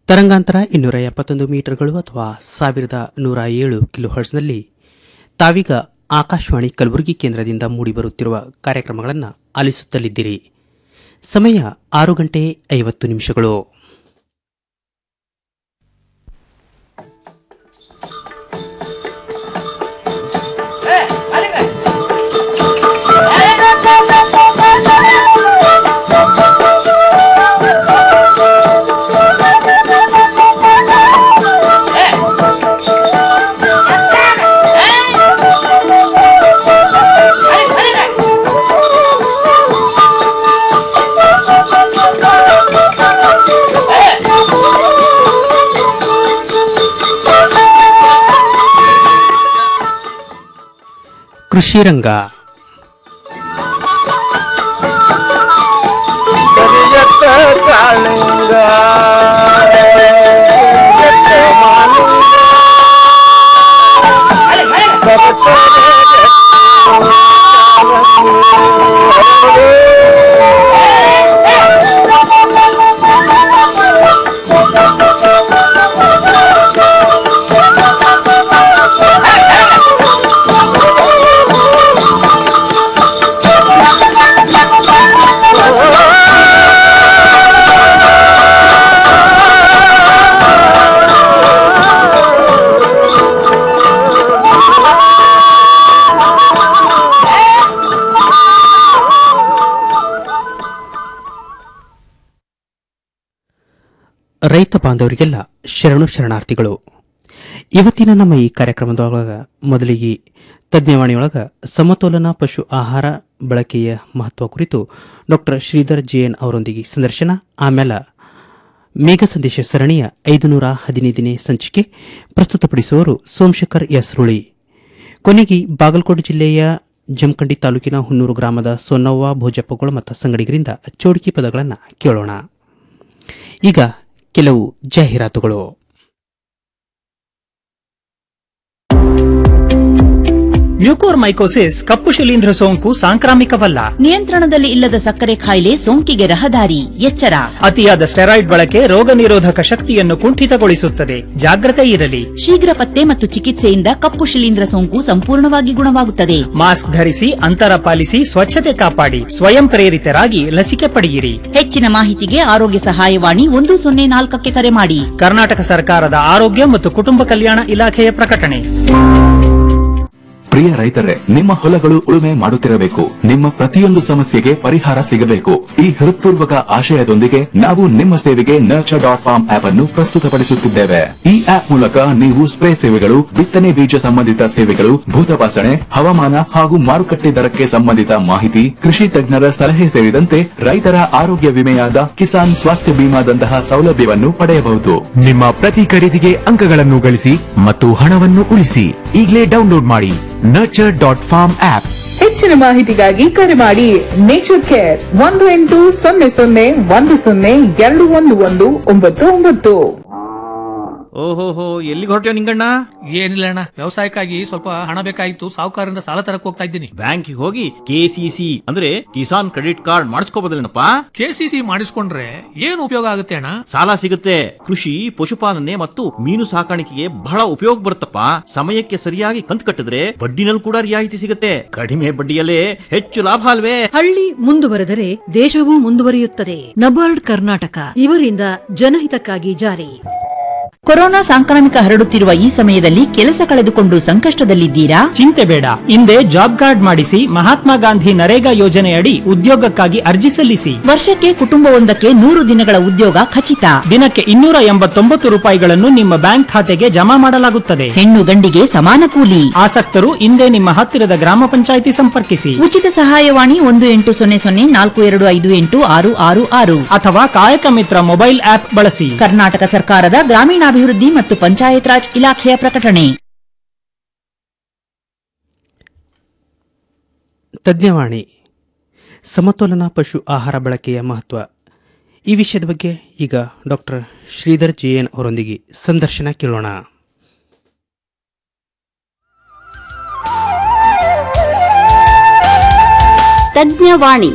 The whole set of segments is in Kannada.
ತರಂಗಾಂತರ ಇನ್ನೂರ ಎಪ್ಪತ್ತೊಂದು ಮೀಟರ್ಗಳು ಅಥವಾ ಸಾವಿರದ ನೂರ ಏಳು ಕಿಲೋ ಹರ್ಟ್ಸ್ನಲ್ಲಿ ತಾವೀಗ ಆಕಾಶವಾಣಿ ಕಲಬುರಗಿ ಕೇಂದ್ರದಿಂದ ಮೂಡಿಬರುತ್ತಿರುವ ಕಾರ್ಯಕ್ರಮಗಳನ್ನು ಆಲಿಸುತ್ತಲಿದ್ದೀರಿ ಸಮಯ ಆರು ಗಂಟೆ ಐವತ್ತು ನಿಮಿಷಗಳು ಕೃಷಿ ರಂಗ ಕರಿಯತ್ತ ಕಾಳಿಂಗ ಕರಿಯತ್ತ ಮಾಲಿಂಗ ಕರೆತರೆ ರೈತ ಬಾಂಧವರಿಗೆಲ್ಲ ಶರಣು ಶರಣಾರ್ಥಿಗಳು ಇವತ್ತಿನ ನಮ್ಮ ಈ ಕಾರ್ಯಕ್ರಮದೊಳಗ ಮೊದಲಿಗೆ ತಜ್ಞವಾಣಿಯೊಳಗ ಸಮತೋಲನ ಪಶು ಆಹಾರ ಬಳಕೆಯ ಮಹತ್ವ ಕುರಿತು ಡಾಕ್ಟರ್ ಶ್ರೀಧರ್ ಜೆಎನ್ ಅವರೊಂದಿಗೆ ಸಂದರ್ಶನ ಆಮೇಲೆ ಮೇಘ ಸಂದೇಶ ಸರಣಿಯ ಐದುನೂರ ಹದಿನೈದನೇ ಸಂಚಿಕೆ ಪ್ರಸ್ತುತಪಡಿಸುವವರು ಸೋಮಶೇಖರ್ ಎಸ್ ರುಳಿ ಕೊನೆಗೆ ಬಾಗಲಕೋಟೆ ಜಿಲ್ಲೆಯ ಜಮಖಂಡಿ ತಾಲೂಕಿನ ಹುನ್ನೂರು ಗ್ರಾಮದ ಸೊನ್ನವ್ವ ಭೋಜಪ್ಪಗಳು ಮತ್ತು ಸಂಗಡಿಗರಿಂದ ಚೌಡಿಕಿ ಪದಗಳನ್ನು ಕೇಳೋಣ ಈಗ ಕೆಲವು ಜಾಹೀರಾತುಗಳು ಮ್ಯೂಕೋರ್ಮೈಕೋಸಿಸ್ ಕಪ್ಪು ಶಿಲೀಂಧ್ರ ಸೋಂಕು ಸಾಂಕ್ರಾಮಿಕವಲ್ಲ ನಿಯಂತ್ರಣದಲ್ಲಿ ಇಲ್ಲದ ಸಕ್ಕರೆ ಕಾಯಿಲೆ ಸೋಂಕಿಗೆ ರಹದಾರಿ ಎಚ್ಚರ ಅತಿಯಾದ ಸ್ಟೆರಾಯ್ಡ್ ಬಳಕೆ ರೋಗ ನಿರೋಧಕ ಶಕ್ತಿಯನ್ನು ಕುಂಠಿತಗೊಳಿಸುತ್ತದೆ ಜಾಗ್ರತೆ ಇರಲಿ ಶೀಘ್ರ ಪತ್ತೆ ಮತ್ತು ಚಿಕಿತ್ಸೆಯಿಂದ ಕಪ್ಪು ಶಿಲೀಂಧ್ರ ಸೋಂಕು ಸಂಪೂರ್ಣವಾಗಿ ಗುಣವಾಗುತ್ತದೆ ಮಾಸ್ಕ್ ಧರಿಸಿ ಅಂತರ ಪಾಲಿಸಿ ಸ್ವಚ್ಛತೆ ಕಾಪಾಡಿ ಸ್ವಯಂ ಪ್ರೇರಿತರಾಗಿ ಲಸಿಕೆ ಪಡೆಯಿರಿ ಹೆಚ್ಚಿನ ಮಾಹಿತಿಗೆ ಆರೋಗ್ಯ ಸಹಾಯವಾಣಿ ಒಂದು ಸೊನ್ನೆ ನಾಲ್ಕಕ್ಕೆ ಕರೆ ಮಾಡಿ ಕರ್ನಾಟಕ ಸರ್ಕಾರದ ಆರೋಗ್ಯ ಮತ್ತು ಕುಟುಂಬ ಕಲ್ಯಾಣ ಇಲಾಖೆಯ ಪ್ರಕಟಣೆ ಪ್ರಿಯ ರೈತರೇ ನಿಮ್ಮ ಹೊಲಗಳು ಉಳುಮೆ ಮಾಡುತ್ತಿರಬೇಕು ನಿಮ್ಮ ಪ್ರತಿಯೊಂದು ಸಮಸ್ಯೆಗೆ ಪರಿಹಾರ ಸಿಗಬೇಕು ಈ ಹೃತ್ಪೂರ್ವಕ ಆಶಯದೊಂದಿಗೆ ನಾವು ನಿಮ್ಮ ಸೇವೆಗೆ ನರ್ಚರ್ ಡಾಟ್ ಫಾರ್ಮ್ ಆಪ್ ಅನ್ನು ಪ್ರಸ್ತುತಪಡಿಸುತ್ತಿದ್ದೇವೆ ಈ ಆಪ್ ಮೂಲಕ ನೀವು ಸ್ಪ್ರೇ ಸೇವೆಗಳು ಬಿತ್ತನೆ ಬೀಜ ಸಂಬಂಧಿತ ಸೇವೆಗಳು ಭೂತಪಾಸಣೆ ಹವಾಮಾನ ಹಾಗೂ ಮಾರುಕಟ್ಟೆ ದರಕ್ಕೆ ಸಂಬಂಧಿತ ಮಾಹಿತಿ ಕೃಷಿ ತಜ್ಞರ ಸಲಹೆ ಸೇರಿದಂತೆ ರೈತರ ಆರೋಗ್ಯ ವಿಮೆಯಾದ ಕಿಸಾನ್ ಸ್ವಾಸ್ಥ್ಯ ಬಿಮಾದಂತಹ ಸೌಲಭ್ಯವನ್ನು ಪಡೆಯಬಹುದು ನಿಮ್ಮ ಪ್ರತಿ ಖರೀದಿಗೆ ಅಂಕಗಳನ್ನು ಗಳಿಸಿ ಮತ್ತು ಹಣವನ್ನು ಉಳಿಸಿ ಈಗಲೇ ಡೌನ್ಲೋಡ್ ಮಾಡಿ ನರ್ಚರ್ ಡಾಟ್ ಫಾರ್ಮ್ ಆಪ್ ಹೆಚ್ಚಿನ ಮಾಹಿತಿಗಾಗಿ ಕರೆ ಮಾಡಿ ನೇಚರ್ ಕೇರ್ ಒಂದು ಎಂಟು ಸೊನ್ನೆ ಸೊನ್ನೆ ಒಂದು ಸೊನ್ನೆ ಎರಡು ಒಂದು ಒಂದು ಒಂಬತ್ತು ಒಂಬತ್ತು ಓಹೋಹೋ ಎಲ್ಲಿಗೆ ಹೊರಟ್ಯೋ ನಿಂಗಣ್ಣ ಏನಿಲ್ಲ ಅಣ್ಣ ವ್ಯವಸಾಯಕ್ಕಾಗಿ ಸ್ವಲ್ಪ ಹಣ ಬೇಕಾಗಿತ್ತು ಸಾಹುಕಾರರಿಂದ ಸಾಲ ತರಕ್ ಹೋಗ್ತಾ ಇದ್ದೀನಿ ಬ್ಯಾಂಕಿಗೆ ಹೋಗಿ ಕೆಸಿಸಿ ಅಂದ್ರೆ ಕಿಸಾನ್ ಕ್ರೆಡಿಟ್ ಕಾರ್ಡ್ ಮಾಡಿಸ್ಕೋಬೋದಲ್ಲೇನಪ್ಪ ಕೆಸಿಸಿ ಮಾಡಿಸ್ಕೊಂಡ್ರೆ ಏನು ಉಪಯೋಗ ಆಗುತ್ತೆ ಅಣ್ಣ ಸಾಲ ಸಿಗುತ್ತೆ ಕೃಷಿ ಪಶುಪಾಲನೆ ಮತ್ತು ಮೀನು ಸಾಕಾಣಿಕೆಗೆ ಬಹಳ ಉಪಯೋಗ ಬರುತ್ತಪ್ಪ ಸಮಯಕ್ಕೆ ಸರಿಯಾಗಿ ಕಂತು ಕಟ್ಟಿದ್ರೆ ಬಡ್ಡಿನಲ್ಲಿ ಕೂಡ ರಿಯಾಯಿತಿ ಸಿಗುತ್ತೆ ಕಡಿಮೆ ಬಡ್ಡಿಯಲ್ಲೇ ಹೆಚ್ಚು ಲಾಭ ಅಲ್ವೇ ಹಳ್ಳಿ ಮುಂದುವರೆದರೆ ದೇಶವೂ ಮುಂದುವರಿಯುತ್ತದೆ ನಬಾರ್ಡ್ ಕರ್ನಾಟಕ ಇವರಿಂದ ಜನಹಿತಕ್ಕಾಗಿ ಜಾರಿ ಕೊರೋನಾ ಸಾಂಕ್ರಾಮಿಕ ಹರಡುತ್ತಿರುವ ಈ ಸಮಯದಲ್ಲಿ ಕೆಲಸ ಕಳೆದುಕೊಂಡು ಸಂಕಷ್ಟದಲ್ಲಿದ್ದೀರಾ ಚಿಂತೆ ಬೇಡ ಹಿಂದೆ ಜಾಬ್ ಕಾರ್ಡ್ ಮಾಡಿಸಿ ಮಹಾತ್ಮ ಗಾಂಧಿ ನರೇಗಾ ಯೋಜನೆಯಡಿ ಉದ್ಯೋಗಕ್ಕಾಗಿ ಅರ್ಜಿ ಸಲ್ಲಿಸಿ ವರ್ಷಕ್ಕೆ ಕುಟುಂಬವೊಂದಕ್ಕೆ ನೂರು ದಿನಗಳ ಉದ್ಯೋಗ ಖಚಿತ ದಿನಕ್ಕೆ ಇನ್ನೂರ ಎಂಬತ್ತೊಂಬತ್ತು ರೂಪಾಯಿಗಳನ್ನು ನಿಮ್ಮ ಬ್ಯಾಂಕ್ ಖಾತೆಗೆ ಜಮಾ ಮಾಡಲಾಗುತ್ತದೆ ಹೆಣ್ಣು ಗಂಡಿಗೆ ಸಮಾನ ಕೂಲಿ ಆಸಕ್ತರು ಹಿಂದೆ ನಿಮ್ಮ ಹತ್ತಿರದ ಗ್ರಾಮ ಪಂಚಾಯಿತಿ ಸಂಪರ್ಕಿಸಿ ಉಚಿತ ಸಹಾಯವಾಣಿ ಒಂದು ಎಂಟು ಸೊನ್ನೆ ಸೊನ್ನೆ ನಾಲ್ಕು ಎರಡು ಐದು ಎಂಟು ಆರು ಆರು ಆರು ಅಥವಾ ಕಾಯಕ ಮಿತ್ರ ಮೊಬೈಲ್ ಆಪ್ ಬಳಸಿ ಕರ್ನಾಟಕ ಸರ್ಕಾರದ ಗ್ರಾಮೀಣಾಭಿವೃದ್ಧಿ ಮತ್ತು ಪಂಚಾಯತ್ ರಾಜ್ ಇಲಾಖೆಯ ಪ್ರಕಟಣೆ ತಜ್ಞವಾಣಿ ಸಮತೋಲನ ಪಶು ಆಹಾರ ಬಳಕೆಯ ಮಹತ್ವ ಈ ವಿಷಯದ ಬಗ್ಗೆ ಈಗ ಡಾಕ್ಟರ್ ಶ್ರೀಧರ್ ಜೆಎನ್ ಅವರೊಂದಿಗೆ ಸಂದರ್ಶನ ಕೇಳೋಣ ತಜ್ಞವಾಣಿ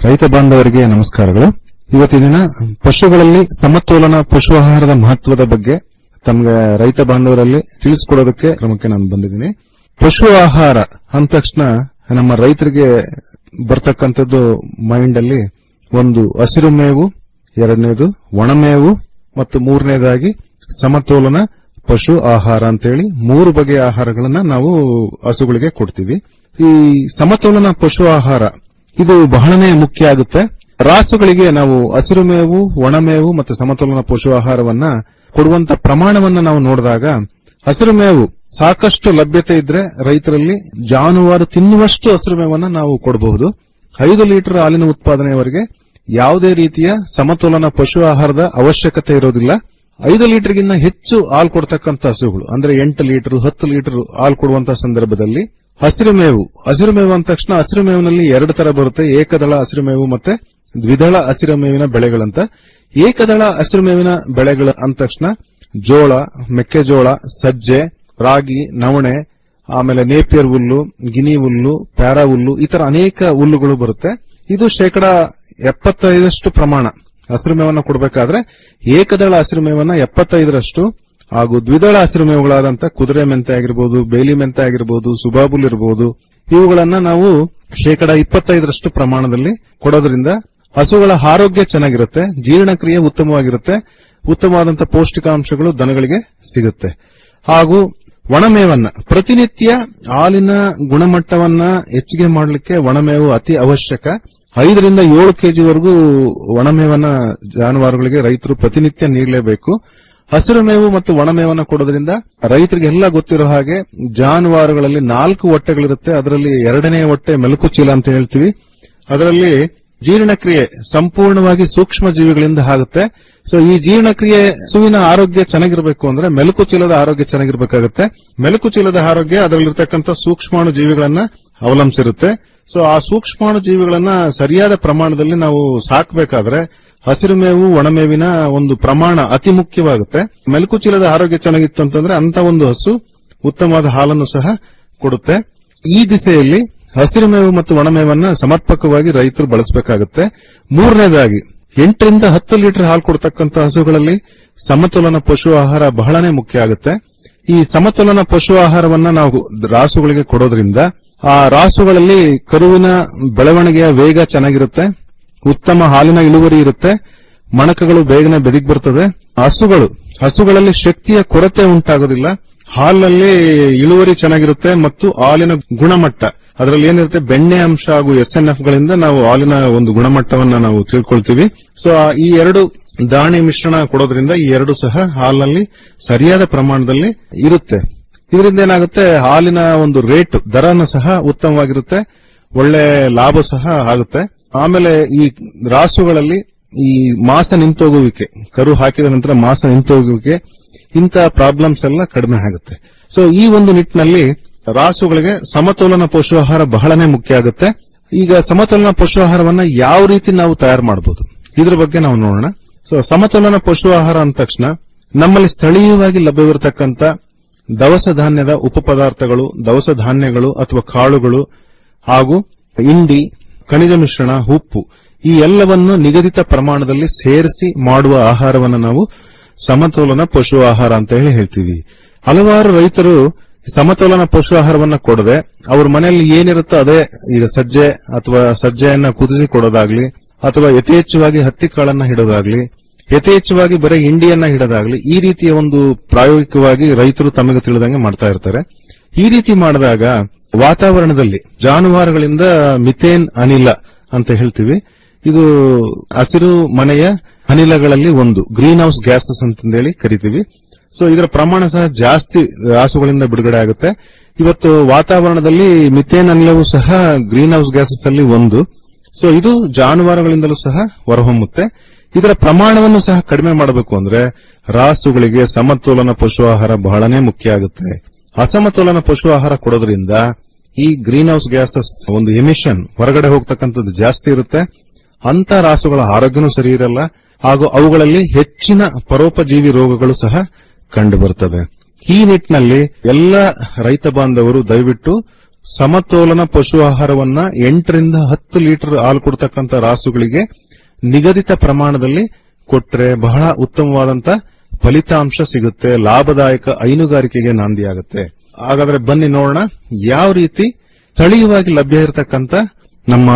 ರೈತ ಬಾಂಧವರಿಗೆ ನಮಸ್ಕಾರಗಳು ಇವತ್ತಿನ ದಿನ ಪಶುಗಳಲ್ಲಿ ಸಮತೋಲನ ಪಶು ಆಹಾರದ ಮಹತ್ವದ ಬಗ್ಗೆ ತಮಗೆ ರೈತ ಬಾಂಧವರಲ್ಲಿ ತಿಳಿಸಿಕೊಡೋದಕ್ಕೆ ಕ್ರಮಕ್ಕೆ ನಾನು ಬಂದಿದ್ದೀನಿ ಪಶು ಆಹಾರ ಅಂದ ತಕ್ಷಣ ನಮ್ಮ ರೈತರಿಗೆ ಬರ್ತಕ್ಕಂಥದ್ದು ಮೈಂಡ್ ಅಲ್ಲಿ ಒಂದು ಹಸಿರು ಮೇವು ಎರಡನೇದು ಒಣಮೇವು ಮತ್ತು ಮೂರನೇದಾಗಿ ಸಮತೋಲನ ಪಶು ಆಹಾರ ಅಂತೇಳಿ ಮೂರು ಬಗೆಯ ಆಹಾರಗಳನ್ನ ನಾವು ಹಸುಗಳಿಗೆ ಕೊಡ್ತೀವಿ ಈ ಸಮತೋಲನ ಪಶು ಆಹಾರ ಇದು ಬಹಳನೇ ಮುಖ್ಯ ಆಗುತ್ತೆ ರಾಸುಗಳಿಗೆ ನಾವು ಹಸಿರು ಮೇವು ಒಣಮೇವು ಮತ್ತು ಸಮತೋಲನ ಪಶು ಆಹಾರವನ್ನ ಕೊಡುವಂತ ಪ್ರಮಾಣವನ್ನ ನಾವು ನೋಡಿದಾಗ ಹಸಿರು ಮೇವು ಸಾಕಷ್ಟು ಲಭ್ಯತೆ ಇದ್ರೆ ರೈತರಲ್ಲಿ ಜಾನುವಾರು ತಿನ್ನುವಷ್ಟು ಹಸಿರು ಮೇವನ್ನ ನಾವು ಕೊಡಬಹುದು ಐದು ಲೀಟರ್ ಹಾಲಿನ ಉತ್ಪಾದನೆಯವರೆಗೆ ಯಾವುದೇ ರೀತಿಯ ಸಮತೋಲನ ಪಶು ಆಹಾರದ ಅವಶ್ಯಕತೆ ಇರೋದಿಲ್ಲ ಐದು ಲೀಟರ್ಗಿಂತ ಹೆಚ್ಚು ಹಾಲು ಕೊಡ್ತಕ್ಕಂಥ ಹಸುಗಳು ಅಂದ್ರೆ ಎಂಟು ಲೀಟರ್ ಹತ್ತು ಲೀಟರ್ ಹಾಲು ಕೊಡುವಂತಹ ಸಂದರ್ಭದಲ್ಲಿ ಹಸಿರು ಮೇವು ಹಸಿರು ಮೇವು ಅಂದ ತಕ್ಷಣ ಹಸಿರು ಮೇವಿನಲ್ಲಿ ಎರಡು ತರ ಬರುತ್ತೆ ಏಕದಳ ಹಸಿರು ಮೇವು ಮತ್ತೆ ದ್ವಿದಳ ಹಸಿರು ಮೇವಿನ ಬೆಳೆಗಳಂತ ಏಕದಳ ಹಸಿರು ಮೇವಿನ ಬೆಳೆಗಳು ಅಂದ ತಕ್ಷಣ ಜೋಳ ಮೆಕ್ಕೆಜೋಳ ಸಜ್ಜೆ ರಾಗಿ ನವಣೆ ಆಮೇಲೆ ನೇಪಿಯರ್ ಹುಲ್ಲು ಗಿನಿ ಹುಲ್ಲು ಪ್ಯಾರಾ ಹುಲ್ಲು ಈ ತರ ಅನೇಕ ಹುಲ್ಲುಗಳು ಬರುತ್ತೆ ಇದು ಶೇಕಡ ಎಪ್ಪತ್ತೈದಷ್ಟು ಪ್ರಮಾಣ ಹಸಿರು ಮೇವನ್ನ ಕೊಡಬೇಕಾದ್ರೆ ಏಕದಳ ಹಸಿರು ಮೇವನ್ನ ಎಪ್ಪತ್ತೈದರಷ್ಟು ಹಾಗೂ ದ್ವಿದಳ ಹಸಿರು ಮೇವುಗಳಾದಂತ ಕುದುರೆ ಮೆಂತೆ ಆಗಿರ್ಬೋದು ಬೇಲಿ ಮೆಂತೆ ಆಗಿರ್ಬೋದು ಸುಬಾಬುಲ್ ಇರಬಹುದು ಇವುಗಳನ್ನ ನಾವು ಶೇಕಡ ಇಪ್ಪತ್ತೈದರಷ್ಟು ಪ್ರಮಾಣದಲ್ಲಿ ಕೊಡೋದ್ರಿಂದ ಹಸುಗಳ ಆರೋಗ್ಯ ಚೆನ್ನಾಗಿರುತ್ತೆ ಜೀರ್ಣಕ್ರಿಯೆ ಉತ್ತಮವಾಗಿರುತ್ತೆ ಉತ್ತಮವಾದಂತಹ ಪೌಷ್ಟಿಕಾಂಶಗಳು ದನಗಳಿಗೆ ಸಿಗುತ್ತೆ ಹಾಗೂ ಒಣಮೇವನ್ನ ಪ್ರತಿನಿತ್ಯ ಹಾಲಿನ ಗುಣಮಟ್ಟವನ್ನ ಹೆಚ್ಚಿಗೆ ಮಾಡಲಿಕ್ಕೆ ಒಣಮೇವು ಅತಿ ಅವಶ್ಯಕ ಐದರಿಂದ ಏಳು ಕೆಜಿವರೆಗೂ ಒಣಮೇವನ್ನ ಜಾನುವಾರುಗಳಿಗೆ ರೈತರು ಪ್ರತಿನಿತ್ಯ ನೀಡಲೇಬೇಕು ಹಸಿರು ಮೇವು ಮತ್ತು ಒಣಮೇವನ್ನ ಕೊಡೋದ್ರಿಂದ ರೈತರಿಗೆ ಎಲ್ಲ ಗೊತ್ತಿರೋ ಹಾಗೆ ಜಾನುವಾರುಗಳಲ್ಲಿ ನಾಲ್ಕು ಹೊಟ್ಟೆಗಳಿರುತ್ತೆ ಅದರಲ್ಲಿ ಎರಡನೇ ಹೊಟ್ಟೆ ಮೆಲುಕು ಚೀಲ ಅಂತ ಹೇಳ್ತೀವಿ ಅದರಲ್ಲಿ ಜೀರ್ಣಕ್ರಿಯೆ ಸಂಪೂರ್ಣವಾಗಿ ಸೂಕ್ಷ್ಮ ಜೀವಿಗಳಿಂದ ಆಗುತ್ತೆ ಸೊ ಈ ಜೀರ್ಣಕ್ರಿಯೆ ಹಸುವಿನ ಆರೋಗ್ಯ ಚೆನ್ನಾಗಿರಬೇಕು ಅಂದ್ರೆ ಮೆಲುಕು ಚೀಲದ ಆರೋಗ್ಯ ಚೆನ್ನಾಗಿರ್ಬೇಕಾಗುತ್ತೆ ಮೆಲುಕು ಚೀಲದ ಆರೋಗ್ಯ ಅದರಲ್ಲಿರ್ತಕ್ಕಂಥ ಸೂಕ್ಷ್ಮಾಣು ಜೀವಿಗಳನ್ನ ಅವಲಂಬಿಸಿರುತ್ತೆ ಸೊ ಆ ಸೂಕ್ಷ್ಮಾಣು ಜೀವಿಗಳನ್ನ ಸರಿಯಾದ ಪ್ರಮಾಣದಲ್ಲಿ ನಾವು ಸಾಕಬೇಕಾದ್ರೆ ಹಸಿರು ಮೇವು ಒಣಮೇವಿನ ಒಂದು ಪ್ರಮಾಣ ಅತಿ ಮುಖ್ಯವಾಗುತ್ತೆ ಮೆಲುಕು ಚೀಲದ ಆರೋಗ್ಯ ಚೆನ್ನಾಗಿತ್ತು ಅಂತಂದ್ರೆ ಅಂತ ಒಂದು ಹಸು ಉತ್ತಮವಾದ ಹಾಲನ್ನು ಸಹ ಕೊಡುತ್ತೆ ಈ ದಿಸೆಯಲ್ಲಿ ಹಸಿರು ಮೇವು ಮತ್ತು ಒಣಮೇವನ್ನ ಸಮರ್ಪಕವಾಗಿ ರೈತರು ಬಳಸಬೇಕಾಗುತ್ತೆ ಮೂರನೇದಾಗಿ ಎಂಟರಿಂದ ಹತ್ತು ಲೀಟರ್ ಹಾಲು ಕೊಡ್ತಕ್ಕಂಥ ಹಸುಗಳಲ್ಲಿ ಸಮತೋಲನ ಪಶು ಆಹಾರ ಬಹಳನೇ ಮುಖ್ಯ ಆಗುತ್ತೆ ಈ ಸಮತೋಲನ ಪಶು ಆಹಾರವನ್ನ ನಾವು ರಾಸುಗಳಿಗೆ ಕೊಡೋದ್ರಿಂದ ಆ ರಾಸುಗಳಲ್ಲಿ ಕರುವಿನ ಬೆಳವಣಿಗೆಯ ವೇಗ ಚೆನ್ನಾಗಿರುತ್ತೆ ಉತ್ತಮ ಹಾಲಿನ ಇಳುವರಿ ಇರುತ್ತೆ ಮಣಕಗಳು ಬೇಗನೆ ಬೆದಿಗ್ ಬರ್ತದೆ ಹಸುಗಳು ಹಸುಗಳಲ್ಲಿ ಶಕ್ತಿಯ ಕೊರತೆ ಉಂಟಾಗೋದಿಲ್ಲ ಹಾಲಿನಲ್ಲಿ ಇಳುವರಿ ಚೆನ್ನಾಗಿರುತ್ತೆ ಮತ್ತು ಹಾಲಿನ ಗುಣಮಟ್ಟ ಅದರಲ್ಲಿ ಏನಿರುತ್ತೆ ಬೆಣ್ಣೆ ಅಂಶ ಹಾಗೂ ಎಸ್ ಎನ್ ಎಫ್ ಗಳಿಂದ ನಾವು ಹಾಲಿನ ಒಂದು ಗುಣಮಟ್ಟವನ್ನ ನಾವು ತಿಳ್ಕೊಳ್ತೀವಿ ಸೊ ಈ ಎರಡು ದಾಣಿ ಮಿಶ್ರಣ ಕೊಡೋದ್ರಿಂದ ಈ ಎರಡು ಸಹ ಹಾಲಿನಲ್ಲಿ ಸರಿಯಾದ ಪ್ರಮಾಣದಲ್ಲಿ ಇರುತ್ತೆ ಇದರಿಂದ ಏನಾಗುತ್ತೆ ಹಾಲಿನ ಒಂದು ರೇಟ್ ದರನು ಸಹ ಉತ್ತಮವಾಗಿರುತ್ತೆ ಒಳ್ಳೆ ಲಾಭ ಸಹ ಆಗುತ್ತೆ ಆಮೇಲೆ ಈ ರಾಸುಗಳಲ್ಲಿ ಈ ಮಾಸ ನಿಂತೋಗುವಿಕೆ ಕರು ಹಾಕಿದ ನಂತರ ಮಾಸ ನಿಂತೋಗುವಿಕೆ ಇಂಥ ಪ್ರಾಬ್ಲಮ್ಸ್ ಎಲ್ಲ ಕಡಿಮೆ ಆಗುತ್ತೆ ಸೊ ಈ ಒಂದು ನಿಟ್ಟಿನಲ್ಲಿ ರಾಸುಗಳಿಗೆ ಸಮತೋಲನ ಪಶು ಆಹಾರ ಬಹಳನೇ ಮುಖ್ಯ ಆಗುತ್ತೆ ಈಗ ಸಮತೋಲನ ಪಶು ಆಹಾರವನ್ನ ಯಾವ ರೀತಿ ನಾವು ತಯಾರು ಮಾಡಬಹುದು ಇದ್ರ ಬಗ್ಗೆ ನಾವು ನೋಡೋಣ ಸೊ ಸಮತೋಲನ ಪಶು ಆಹಾರ ಅಂದ ತಕ್ಷಣ ನಮ್ಮಲ್ಲಿ ಸ್ಥಳೀಯವಾಗಿ ಲಭ್ಯವಿರತಕ್ಕಂತ ದವಸ ಧಾನ್ಯದ ಉಪಪದಾರ್ಥಗಳು ದವಸ ಧಾನ್ಯಗಳು ಅಥವಾ ಕಾಳುಗಳು ಹಾಗೂ ಇಂಡಿ ಖನಿಜ ಮಿಶ್ರಣ ಉಪ್ಪು ಈ ಎಲ್ಲವನ್ನು ನಿಗದಿತ ಪ್ರಮಾಣದಲ್ಲಿ ಸೇರಿಸಿ ಮಾಡುವ ಆಹಾರವನ್ನು ನಾವು ಸಮತೋಲನ ಪಶು ಆಹಾರ ಅಂತ ಹೇಳಿ ಹೇಳ್ತೀವಿ ಹಲವಾರು ರೈತರು ಸಮತೋಲನ ಪಶು ಆಹಾರವನ್ನ ಕೊಡದೆ ಅವ್ರ ಮನೆಯಲ್ಲಿ ಏನಿರುತ್ತೋ ಅದೇ ಈಗ ಸಜ್ಜೆ ಅಥವಾ ಸಜ್ಜೆಯನ್ನ ಕುದಿಸಿ ಕೊಡೋದಾಗ್ಲಿ ಅಥವಾ ಯಥೇಚ್ಛವಾಗಿ ಹತ್ತಿ ಕಾಳನ್ನ ಹಿಡೋದಾಗ್ಲಿ ಯಥೇಚ್ಛವಾಗಿ ಬರೀ ಇಂಡಿಯನ್ನ ಹಿಡೋದಾಗ್ಲಿ ಈ ರೀತಿಯ ಒಂದು ಪ್ರಾಯೋಗಿಕವಾಗಿ ರೈತರು ತಮಗೆ ತಿಳಿದಂಗೆ ಮಾಡ್ತಾ ಇರ್ತಾರೆ ಈ ರೀತಿ ಮಾಡಿದಾಗ ವಾತಾವರಣದಲ್ಲಿ ಜಾನುವಾರುಗಳಿಂದ ಮಿಥೇನ್ ಅನಿಲ ಅಂತ ಹೇಳ್ತೀವಿ ಇದು ಹಸಿರು ಮನೆಯ ಅನಿಲಗಳಲ್ಲಿ ಒಂದು ಗ್ರೀನ್ ಹೌಸ್ ಗ್ಯಾಸಸ್ ಅಂತಂದೇಳಿ ಕರಿತೀವಿ ಸೊ ಇದರ ಪ್ರಮಾಣ ಸಹ ಜಾಸ್ತಿ ರಾಸುಗಳಿಂದ ಬಿಡುಗಡೆ ಆಗುತ್ತೆ ಇವತ್ತು ವಾತಾವರಣದಲ್ಲಿ ಮಿಥೇನ್ ಅನಿಲವೂ ಸಹ ಗ್ರೀನ್ ಹೌಸ್ ಗ್ಯಾಸಸ್ ಅಲ್ಲಿ ಒಂದು ಸೊ ಇದು ಜಾನುವಾರುಗಳಿಂದಲೂ ಸಹ ಹೊರಹೊಮ್ಮುತ್ತೆ ಇದರ ಪ್ರಮಾಣವನ್ನು ಸಹ ಕಡಿಮೆ ಮಾಡಬೇಕು ಅಂದ್ರೆ ರಾಸುಗಳಿಗೆ ಸಮತೋಲನ ಪಶು ಆಹಾರ ಬಹಳನೇ ಮುಖ್ಯ ಆಗುತ್ತೆ ಅಸಮತೋಲನ ಪಶು ಆಹಾರ ಕೊಡೋದ್ರಿಂದ ಈ ಗ್ರೀನ್ ಹೌಸ್ ಗ್ಯಾಸಸ್ ಒಂದು ಎಮಿಷನ್ ಹೊರಗಡೆ ಹೋಗ್ತಕ್ಕಂಥದ್ದು ಜಾಸ್ತಿ ಇರುತ್ತೆ ಅಂತ ರಾಸುಗಳ ಆರೋಗ್ಯನೂ ಸರಿ ಇರಲ್ಲ ಹಾಗೂ ಅವುಗಳಲ್ಲಿ ಹೆಚ್ಚಿನ ಪರೋಪಜೀವಿ ರೋಗಗಳು ಸಹ ಕಂಡು ಬರ್ತವೆ ಈ ನಿಟ್ಟಿನಲ್ಲಿ ಎಲ್ಲ ರೈತ ಬಾಂಧವರು ದಯವಿಟ್ಟು ಸಮತೋಲನ ಪಶು ಆಹಾರವನ್ನ ಎಂಟರಿಂದ ಹತ್ತು ಲೀಟರ್ ಹಾಲು ಕೊಡ್ತಕ್ಕಂಥ ರಾಸುಗಳಿಗೆ ನಿಗದಿತ ಪ್ರಮಾಣದಲ್ಲಿ ಕೊಟ್ರೆ ಬಹಳ ಉತ್ತಮವಾದಂತ ಫಲಿತಾಂಶ ಸಿಗುತ್ತೆ ಲಾಭದಾಯಕ ಹೈನುಗಾರಿಕೆಗೆ ನಾಂದಿಯಾಗುತ್ತೆ ಹಾಗಾದ್ರೆ ಬನ್ನಿ ನೋಡೋಣ ಯಾವ ರೀತಿ ಸ್ಥಳೀಯವಾಗಿ ಲಭ್ಯ ಇರತಕ್ಕಂತ ನಮ್ಮ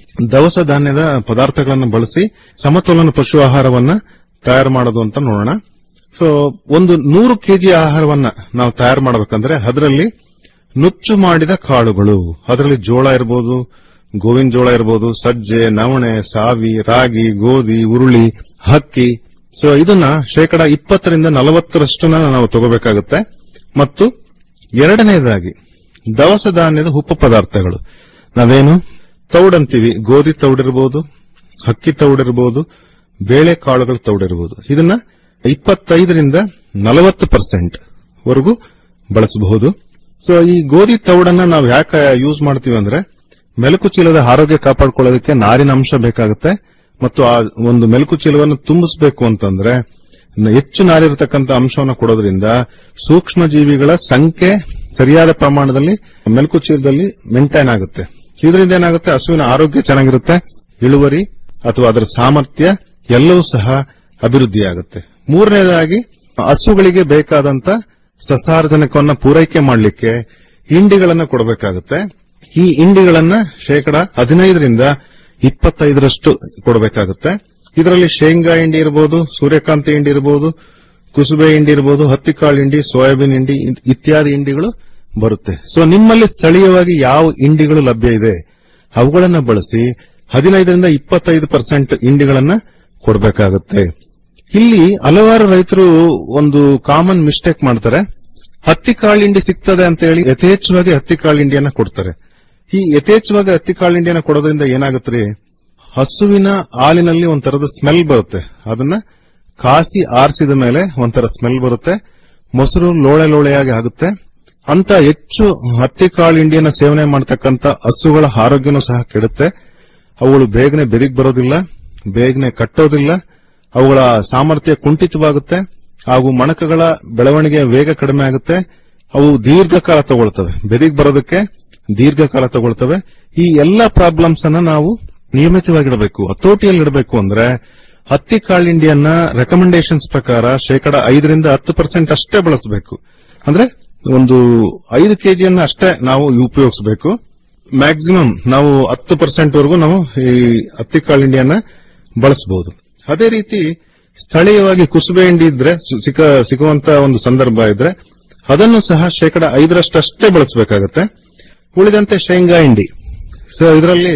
ದವಸ ಧಾನ್ಯದ ಪದಾರ್ಥಗಳನ್ನು ಬಳಸಿ ಸಮತೋಲನ ಪಶು ಆಹಾರವನ್ನ ತಯಾರು ಮಾಡೋದು ಅಂತ ನೋಡೋಣ ಸೊ ಒಂದು ನೂರು ಕೆಜಿ ಆಹಾರವನ್ನ ನಾವು ತಯಾರು ಮಾಡಬೇಕಂದ್ರೆ ಅದರಲ್ಲಿ ನುಚ್ಚು ಮಾಡಿದ ಕಾಳುಗಳು ಅದರಲ್ಲಿ ಜೋಳ ಇರಬಹುದು ಗೋವಿನ ಜೋಳ ಇರಬಹುದು ಸಜ್ಜೆ ನವಣೆ ಸಾವಿ ರಾಗಿ ಗೋಧಿ ಉರುಳಿ ಹಕ್ಕಿ ಸೊ ಇದನ್ನ ಶೇಕಡ ಇಪ್ಪತ್ತರಿಂದ ನಲವತ್ತರಷ್ಟನ್ನ ನಾವು ತಗೋಬೇಕಾಗುತ್ತೆ ಮತ್ತು ಎರಡನೇದಾಗಿ ದವಸ ಧಾನ್ಯದ ಉಪ ಪದಾರ್ಥಗಳು ನಾವೇನು ತೌಡಂತೀವಿ ಗೋಧಿ ತೌಡಿರಬಹುದು ಹಕ್ಕಿ ತೌಡಿರಬಹುದು ಬೇಳೆ ಕಾಳುಗಳ ತೌಡಿರಬಹುದು ಇದನ್ನ ಇಪ್ಪತ್ತೈದರಿಂದ ನಲವತ್ತು ಪರ್ಸೆಂಟ್ ವರೆಗೂ ಬಳಸಬಹುದು ಸೊ ಈ ಗೋಧಿ ತೌಡನ್ನ ನಾವು ಯಾಕೆ ಯೂಸ್ ಮಾಡ್ತೀವಿ ಅಂದ್ರೆ ಮೆಲುಕು ಚೀಲದ ಆರೋಗ್ಯ ಕಾಪಾಡ್ಕೊಳ್ಳೋದಕ್ಕೆ ನಾರಿನ ಅಂಶ ಬೇಕಾಗುತ್ತೆ ಮತ್ತು ಆ ಒಂದು ಮೆಲುಕು ಚೀಲವನ್ನು ತುಂಬಿಸಬೇಕು ಅಂತಂದ್ರೆ ನ- ಹೆಚ್ಚು ನಾರಿರತಕ್ಕಂತ ಅಂಶವನ್ನು ಕೊಡೋದ್ರಿಂದ ಸೂಕ್ಷ್ಮ ಜೀವಿಗಳ ಸಂಖ್ಯೆ ಸರಿಯಾದ ಪ್ರಮಾಣದಲ್ಲಿ ಮೆಲುಕು ಚೀಲದಲ್ಲಿ ಮೇಂಟೈನ್ ಆಗುತ್ತೆ ಇದರಿಂದ ಏನಾಗುತ್ತೆ ಹಸುವಿನ ಆರೋಗ್ಯ ಚೆನ್ನಾಗಿರುತ್ತೆ ಇಳುವರಿ ಅಥವಾ ಅದರ ಸಾಮರ್ಥ್ಯ ಎಲ್ಲವೂ ಸಹ ಅಭಿವೃದ್ಧಿಯಾಗುತ್ತೆ ಮೂರನೇದಾಗಿ ಹಸುಗಳಿಗೆ ಬೇಕಾದಂತ ಸಸಾರಜನಕವನ್ನ ಪೂರೈಕೆ ಮಾಡಲಿಕ್ಕೆ ಹಿಂಡಿಗಳನ್ನ ಕೊಡಬೇಕಾಗುತ್ತೆ ಈ ಹಿಂಡಿಗಳನ್ನ ಶೇಕಡ ಹದಿನೈದರಿಂದ ಇಪ್ಪತ್ತೈದರಷ್ಟು ಕೊಡಬೇಕಾಗುತ್ತೆ ಇದರಲ್ಲಿ ಶೇಂಗಾ ಹಿಂಡಿ ಇರಬಹುದು ಸೂರ್ಯಕಾಂತಿ ಹಿಂಡಿ ಇರಬಹುದು ಕುಸುಬೆ ಹಿಂಡಿ ಇರಬಹುದು ಹತ್ತಿಕಾಳು ಹಿಂಡಿ ಸೋಯಾಬೀನ್ ಹಿಂಡಿ ಇತ್- ಇತ್ಯಾದಿ ಹಿಂಡಿಗಳು ಬರುತ್ತೆ ಸೊ ನಿಮ್ಮಲ್ಲಿ ಸ್ಥಳೀಯವಾಗಿ ಯಾವ ಹಿಂಡಿಗಳು ಲಭ್ಯ ಇದೆ ಅವುಗಳನ್ನ ಬಳಸಿ ಹದಿನೈದರಿಂದ ಇಪ್ಪತ್ತೈದು ಪರ್ಸೆಂಟ್ ಹಿಂಡಿಗಳನ್ನ ಕೊಡಬೇಕಾಗುತ್ತೆ ಇಲ್ಲಿ ಹಲವಾರು ರೈತರು ಒಂದು ಕಾಮನ್ ಮಿಸ್ಟೇಕ್ ಮಾಡ್ತಾರೆ ಹತ್ತಿ ಕಾಳು ಹಿಂಡಿ ಸಿಗ್ತದೆ ಅಂತ ಹೇಳಿ ಯಥೇಚ್ಛವಾಗಿ ಹತ್ತಿ ಕಾಳು ಹಿಂಡಿಯನ್ನ ಕೊಡ್ತಾರೆ ಈ ಯಥೇಚ್ಛವಾಗಿ ಹತ್ತಿ ಕಾಳು ಹಿಂಡಿಯನ್ನ ಕೊಡೋದ್ರಿಂದ ಏನಾಗುತ್ತೆ ಹಸುವಿನ ಹಾಲಿನಲ್ಲಿ ಒಂಥರದ ಸ್ಮೆಲ್ ಬರುತ್ತೆ ಅದನ್ನ ಕಾಸಿ ಆರಿಸಿದ ಮೇಲೆ ಒಂಥರ ಸ್ಮೆಲ್ ಬರುತ್ತೆ ಮೊಸರು ಲೋಳೆ ಲೋಳೆಯಾಗಿ ಆಗುತ್ತೆ ಅಂತ ಹೆಚ್ಚು ಹತ್ತಿ ಕಾಳು ಹಿಂಡಿಯನ್ನ ಸೇವನೆ ಮಾಡತಕ್ಕಂತ ಹಸುಗಳ ಆರೋಗ್ಯನೂ ಸಹ ಕೆಡುತ್ತೆ ಅವುಗಳು ಬೇಗನೆ ಬೆದಿಗ್ ಬರೋದಿಲ್ಲ ಬೇಗನೆ ಕಟ್ಟೋದಿಲ್ಲ ಅವುಗಳ ಸಾಮರ್ಥ್ಯ ಕುಂಠಿತವಾಗುತ್ತೆ ಹಾಗೂ ಮಣಕಗಳ ಬೆಳವಣಿಗೆ ವೇಗ ಕಡಿಮೆ ಆಗುತ್ತೆ ಅವು ದೀರ್ಘಕಾಲ ತಗೊಳ್ತವೆ ಬೆದಿಗ್ ಬರೋದಕ್ಕೆ ದೀರ್ಘಕಾಲ ತಗೊಳ್ತವೆ ಈ ಎಲ್ಲ ಪ್ರಾಬ್ಲಮ್ಸ್ ಅನ್ನ ನಾವು ನಿಯಮಿತವಾಗಿಡಬೇಕು ಹತೋಟಿಯಲ್ಲಿ ಇಡಬೇಕು ಅಂದ್ರೆ ಹತ್ತಿ ಕಾಳಿಂಡಿಯನ್ನ ರೆಕಮೆಂಡೇಶನ್ಸ್ ಪ್ರಕಾರ ಶೇಕಡ ಐದರಿಂದ ಹತ್ತು ಪರ್ಸೆಂಟ್ ಅಷ್ಟೇ ಬಳಸಬೇಕು ಅಂದ್ರೆ ಒಂದು ಐದು ಕೆಜಿಯನ್ನ ಅಷ್ಟೇ ನಾವು ಉಪಯೋಗಿಸಬೇಕು ಮ್ಯಾಕ್ಸಿಮಮ್ ನಾವು ಹತ್ತು ಪರ್ಸೆಂಟ್ ವರೆಗೂ ನಾವು ಈ ಹತ್ತಿ ಕಾಳಿಂಡಿಯನ್ನ ಬಳಸಬಹುದು ಅದೇ ರೀತಿ ಸ್ಥಳೀಯವಾಗಿ ಕುಸುಬೆ ಹಿಂಡಿ ಇದ್ರೆ ಸು- ಸಿಕ್ಕ ಸಿಗುವಂತ ಒಂದು ಸಂದರ್ಭ ಇದ್ರೆ ಅದನ್ನು ಸಹ ಶೇಕಡ ಐದರಷ್ಟಷ್ಟೇ ಬಳಸಬೇಕಾಗತ್ತೆ ಉಳಿದಂತೆ ಶೇಂಗಾ ಹಿಂಡಿ ಸೊ ಇದರಲ್ಲಿ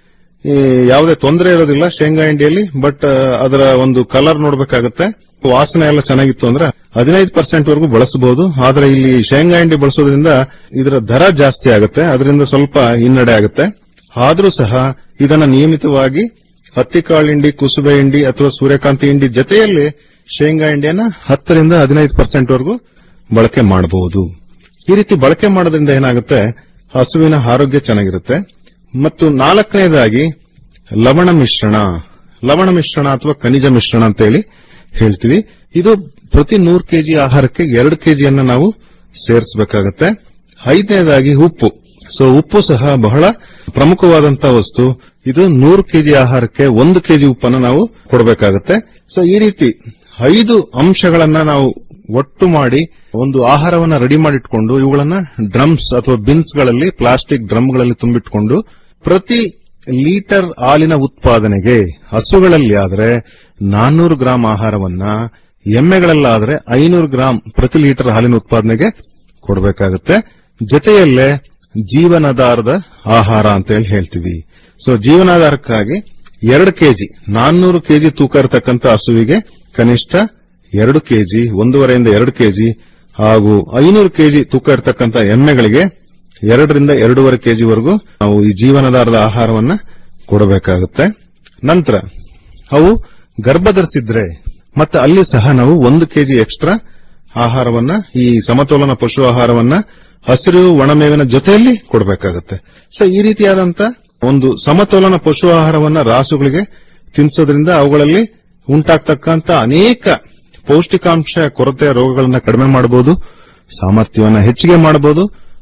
ಈ ಯಾವುದೇ ತೊಂದರೆ ಇರೋದಿಲ್ಲ ಶೇಂಗಾ ಹಿಂಡಿಯಲ್ಲಿ ಬಟ್ ಅದರ ಒಂದು ಕಲರ್ ನೋಡಬೇಕಾಗತ್ತೆ ವಾಸನೆ ಎಲ್ಲ ಚೆನ್ನಾಗಿತ್ತು ಅಂದ್ರೆ ಹದಿನೈದು ಪರ್ಸೆಂಟ್ ವರೆಗೂ ಬಳಸಬಹುದು ಆದ್ರೆ ಇಲ್ಲಿ ಶೇಂಗಾ ಹಿಂಡಿ ಬಳಸೋದ್ರಿಂದ ಇದರ ದರ ಜಾಸ್ತಿ ಆಗುತ್ತೆ ಅದರಿಂದ ಸ್ವಲ್ಪ ಹಿನ್ನಡೆ ಆಗುತ್ತೆ ಆದ್ರೂ ಸಹ ಇದನ್ನ ನಿಯಮಿತವಾಗಿ ಹತ್ತಿ ಕಾಳು ಹಿಂಡಿ ಕುಸುಬೆ ಹಿಂಡಿ ಅಥವಾ ಸೂರ್ಯಕಾಂತಿ ಹಿಂಡಿ ಜೊತೆಯಲ್ಲಿ ಶೇಂಗಾ ಹಿಂಡಿಯನ್ನ ಹತ್ತರಿಂದ ಹದಿನೈದು ಪರ್ಸೆಂಟ್ ವರೆಗೂ ಬಳಕೆ ಮಾಡಬಹುದು ಈ ರೀತಿ ಬಳಕೆ ಮಾಡೋದ್ರಿಂದ ಏನಾಗುತ್ತೆ ಹಸುವಿನ ಆರೋಗ್ಯ ಚೆನ್ನಾಗಿರುತ್ತೆ ಮತ್ತು ನಾಲ್ಕನೇದಾಗಿ ಲವಣ ಮಿಶ್ರಣ ಲವಣ ಮಿಶ್ರಣ ಅಥವಾ ಖನಿಜ ಮಿಶ್ರಣ ಅಂತ ಹೇಳಿ ಹೇಳ್ತೀವಿ ಇದು ಪ್ರತಿ ನೂರು ಕೆಜಿ ಆಹಾರಕ್ಕೆ ಎರಡು ಕೆಜಿಯನ್ನ ನಾವು ಸೇರಿಸಬೇಕಾಗತ್ತೆ ಐದನೇದಾಗಿ ಉಪ್ಪು ಸೊ ಉಪ್ಪು ಸಹ ಬಹಳ ಪ್ರಮುಖವಾದಂತಹ ವಸ್ತು ಇದು ನೂರು ಕೆಜಿ ಆಹಾರಕ್ಕೆ ಒಂದು ಕೆಜಿ ಉಪ್ಪನ್ನು ನಾವು ಕೊಡಬೇಕಾಗತ್ತೆ ಸೊ ಈ ರೀತಿ ಐದು ಅಂಶಗಳನ್ನ ನಾವು ಒಟ್ಟು ಮಾಡಿ ಒಂದು ಆಹಾರವನ್ನ ರೆಡಿ ಮಾಡಿಟ್ಕೊಂಡು ಇವುಗಳನ್ನ ಡ್ರಮ್ಸ್ ಅಥವಾ ಬಿನ್ಸ್ ಗಳಲ್ಲಿ ಪ್ಲಾಸ್ಟಿಕ್ ಡ್ರಮ್ಗಳಲ್ಲಿ ತುಂಬಿಟ್ಕೊಂಡು ಪ್ರತಿ ಲೀಟರ್ ಹಾಲಿನ ಉತ್ಪಾದನೆಗೆ ಹಸುಗಳಲ್ಲಿ ಆದ್ರೆ ನಾನ್ನೂರು ಗ್ರಾಂ ಆಹಾರವನ್ನ ಎಮ್ಮೆಗಳಲ್ಲಾದ್ರೆ ಐನೂರು ಗ್ರಾಂ ಪ್ರತಿ ಲೀಟರ್ ಹಾಲಿನ ಉತ್ಪಾದನೆಗೆ ಕೊಡಬೇಕಾಗುತ್ತೆ ಜೊತೆಯಲ್ಲೇ ಜೀವನಾಧಾರದ ಆಹಾರ ಅಂತ ಹೇಳಿ ಹೇಳ್ತೀವಿ ಸೊ ಜೀವನಾಧಾರಕ್ಕಾಗಿ ಎರಡು ಕೆಜಿ ನಾನ್ನೂರು ಕೆಜಿ ತೂಕ ಇರತಕ್ಕಂತ ಹಸುವಿಗೆ ಕನಿಷ್ಠ ಎರಡು ಕೆಜಿ ಒಂದೂವರೆಯಿಂದ ಎರಡು ಕೆಜಿ ಹಾಗೂ ಐನೂರು ಕೆಜಿ ತೂಕ ಇರತಕ್ಕಂತ ಎಮ್ಮೆಗಳಿಗೆ ಎರಡರಿಂದ ಎರಡೂವರೆ ಕೆಜಿವರೆಗೂ ನಾವು ಈ ಜೀವನಾಧಾರದ ಆಹಾರವನ್ನ ಕೊಡಬೇಕಾಗುತ್ತೆ ನಂತರ ಅವು ಗರ್ಭಧರಿಸಿದ್ರೆ ಮತ್ತೆ ಅಲ್ಲಿ ಸಹ ನಾವು ಒಂದು ಕೆಜಿ ಎಕ್ಸ್ಟ್ರಾ ಆಹಾರವನ್ನ ಈ ಸಮತೋಲನ ಪಶು ಆಹಾರವನ್ನ ಹಸಿರು ಒಣಮೇವಿನ ಜೊತೆಯಲ್ಲಿ ಕೊಡಬೇಕಾಗುತ್ತೆ ಸೊ ಈ ರೀತಿಯಾದಂತ ಒಂದು ಸಮತೋಲನ ಪಶು ಆಹಾರವನ್ನ ರಾಸುಗಳಿಗೆ ತಿನ್ನಿಸೋದ್ರಿಂದ ಅವುಗಳಲ್ಲಿ ಉಂಟಾಗ್ತಕ್ಕಂತ ಅನೇಕ ಪೌಷ್ಟಿಕಾಂಶ ಕೊರತೆ ರೋಗಗಳನ್ನ ಕಡಿಮೆ ಮಾಡಬಹುದು ಸಾಮರ್ಥ್ಯವನ್ನ ಹೆಚ್ಚಿಗೆ ಮಾಡಬಹುದು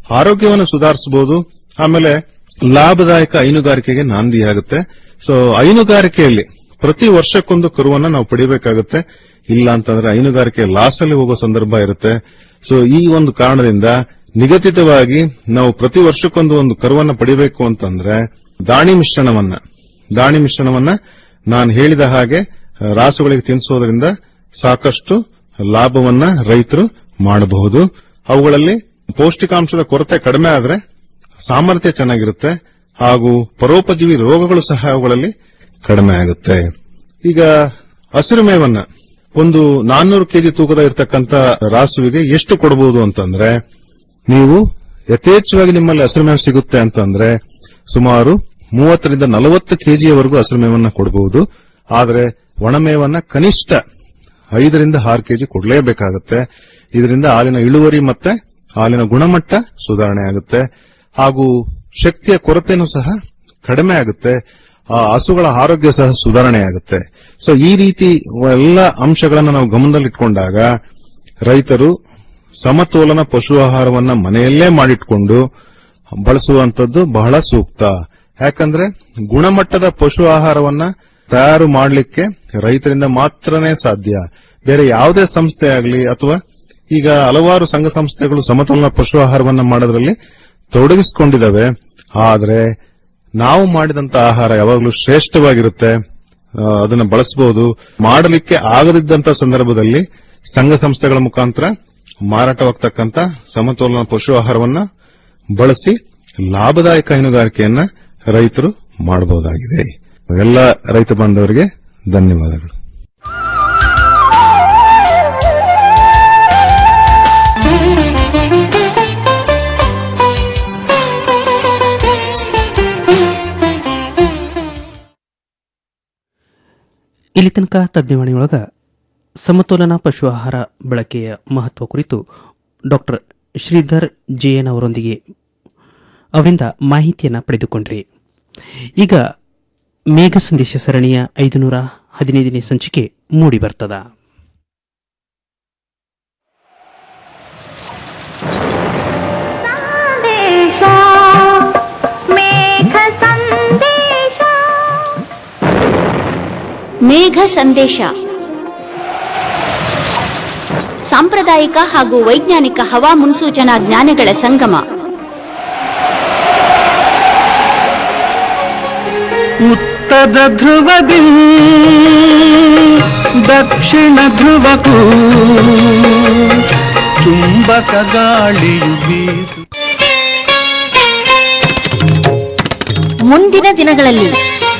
ಆರೋಗ್ಯವನ್ನು ಸುಧಾರಿಸಬಹುದು ಆಮೇಲೆ ಲಾಭದಾಯಕ ಹೈನುಗಾರಿಕೆಗೆ ನಾಂದಿಯಾಗುತ್ತೆ ಸೊ ಹೈನುಗಾರಿಕೆಯಲ್ಲಿ ಪ್ರತಿ ವರ್ಷಕ್ಕೊಂದು ಕರುವನ್ನ ನಾವು ಪಡಿಬೇಕಾಗುತ್ತೆ ಇಲ್ಲ ಅಂತಂದ್ರೆ ಹೈನುಗಾರಿಕೆ ಲಾಸ್ ಅಲ್ಲಿ ಹೋಗೋ ಸಂದರ್ಭ ಇರುತ್ತೆ ಸೊ ಈ ಒಂದು ಕಾರಣದಿಂದ ನಿಗದಿತವಾಗಿ ನಾವು ಪ್ರತಿ ವರ್ಷಕ್ಕೊಂದು ಒಂದು ಕರುವನ್ನ ಪಡಿಬೇಕು ಅಂತಂದ್ರೆ ದಾಣಿ ಮಿಶ್ರಣವನ್ನ ದಾಣಿ ಮಿಶ್ರಣವನ್ನ ನಾನು ಹೇಳಿದ ಹಾಗೆ ಆ, ರಾಸುಗಳಿಗೆ ತಿನ್ನಿಸೋದ್ರಿಂದ ಸಾಕಷ್ಟು ಲಾಭವನ್ನ ರೈತರು ಮಾಡಬಹುದು ಅವುಗಳಲ್ಲಿ ಪೌಷ್ಟಿಕಾಂಶದ ಕೊರತೆ ಕಡಿಮೆ ಆದ್ರೆ ಸಾಮರ್ಥ್ಯ ಚೆನ್ನಾಗಿರುತ್ತೆ ಹಾಗೂ ಪರೋಪಜೀವಿ ರೋಗಗಳು ಸಹ ಅವುಗಳಲ್ಲಿ ಕಡಿಮೆ ಆಗುತ್ತೆ ಈಗ ಹಸಿರು ಮೇವನ್ನ ಒಂದು ನಾನ್ನೂರು ಕೆಜಿ ತೂಕದ ಇರತಕ್ಕಂತ ರಾಸುವಿಗೆ ಎಷ್ಟು ಕೊಡಬಹುದು ಅಂತಂದ್ರೆ ನೀವು ಯಥೇಚ್ಛವಾಗಿ ನಿಮ್ಮಲ್ಲಿ ಹಸಿರು ಮೇವು ಸಿಗುತ್ತೆ ಅಂತಂದ್ರೆ ಸುಮಾರು ಮೂವತ್ತರಿಂದ ನಲವತ್ತು ಕೆಜಿಯವರೆಗೂ ಹಸಿರು ಮೇವನ್ನ ಕೊಡಬಹುದು ಆದರೆ ಒಣಮೇವನ್ನ ಕನಿಷ್ಠ ಐದರಿಂದ ಆರು ಕೆಜಿ ಕೊಡಲೇಬೇಕಾಗುತ್ತೆ ಇದರಿಂದ ಹಾಲಿನ ಇಳುವರಿ ಮತ್ತೆ ಹಾಲಿನ ಗುಣಮಟ್ಟ ಸುಧಾರಣೆ ಆಗುತ್ತೆ ಹಾಗೂ ಶಕ್ತಿಯ ಕೊರತೆನೂ ಸಹ ಕಡಿಮೆ ಆಗುತ್ತೆ ಆ ಹಸುಗಳ ಆರೋಗ್ಯ ಸಹ ಸುಧಾರಣೆ ಆಗುತ್ತೆ ಸೊ ಈ ರೀತಿ ಎಲ್ಲ ಅಂಶಗಳನ್ನು ನಾವು ಗಮನದಲ್ಲಿಟ್ಕೊಂಡಾಗ ರೈತರು ಸಮತೋಲನ ಪಶು ಆಹಾರವನ್ನ ಮನೆಯಲ್ಲೇ ಮಾಡಿಟ್ಕೊಂಡು ಬಳಸುವಂತದ್ದು ಬಹಳ ಸೂಕ್ತ ಯಾಕಂದ್ರೆ ಗುಣಮಟ್ಟದ ಪಶು ಆಹಾರವನ್ನ ತಯಾರು ಮಾಡಲಿಕ್ಕೆ ರೈತರಿಂದ ಮಾತ್ರನೇ ಸಾಧ್ಯ ಬೇರೆ ಯಾವುದೇ ಸಂಸ್ಥೆ ಆಗಲಿ ಅಥವಾ ಈಗ ಹಲವಾರು ಸಂಘ ಸಂಸ್ಥೆಗಳು ಸಮತೋಲನ ಪಶು ಆಹಾರವನ್ನ ಮಾಡೋದ್ರಲ್ಲಿ ತೊಡಗಿಸಿಕೊಂಡಿದ್ದಾವೆ ಆದ್ರೆ ನಾವು ಮಾಡಿದಂತ ಆಹಾರ ಯಾವಾಗಲೂ ಶ್ರೇಷ್ಠವಾಗಿರುತ್ತೆ ಆ, ಅದನ್ನ ಬಳಸಬಹುದು ಮಾಡಲಿಕ್ಕೆ ಆಗದಿದ್ದಂತ ಸಂದರ್ಭದಲ್ಲಿ ಸಂಘ ಸಂಸ್ಥೆಗಳ ಮುಖಾಂತರ ಮಾರಾಟವಾಗ್ತಕ್ಕಂತ ಸಮತೋಲನ ಪಶು ಆಹಾರವನ್ನ ಬಳಸಿ ಲಾಭದಾಯಕ ಹೈನುಗಾರಿಕೆಯನ್ನ ರೈತರು ಮಾಡಬಹುದಾಗಿದೆ ಎಲ್ಲ ರೈತ ಬಾಂಧವರಿಗೆ ಧನ್ಯವಾದಗಳು ಇಲ್ಲಿ ತನಕ ತಜ್ಞವಾಣಿಯೊಳಗ ಸಮತೋಲನ ಪಶು ಆಹಾರ ಬಳಕೆಯ ಮಹತ್ವ ಕುರಿತು ಡಾಕ್ಟರ್ ಶ್ರೀಧರ್ ಜೆಎನ್ ಅವರೊಂದಿಗೆ ಅವರಿಂದ ಮಾಹಿತಿಯನ್ನು ಪಡೆದುಕೊಂಡ್ರಿ ಈಗ ಮೇಘ ಸಂದೇಶ ಸರಣಿಯ ಐದುನೂರ ಹದಿನೈದನೇ ಸಂಚಿಕೆ ಮೂಡಿ ಬರ್ತದ ಮೇಘ ಸಂದೇಶ ಸಾಂಪ್ರದಾಯಿಕ ಹಾಗೂ ವೈಜ್ಞಾನಿಕ ಹವಾ ಮುನ್ಸೂಚನಾ ಜ್ಞಾನಗಳ ಸಂಗಮ ಉತ್ತರ ಧ್ರುವದಿ ದಕ್ಷಿಣ ಧ್ರುವಕ್ಕೂ ಚುಂಬಕ ಗಾಳಿಯು ಬೀಸು ಮುಂದಿನ ದಿನಗಳಲ್ಲಿ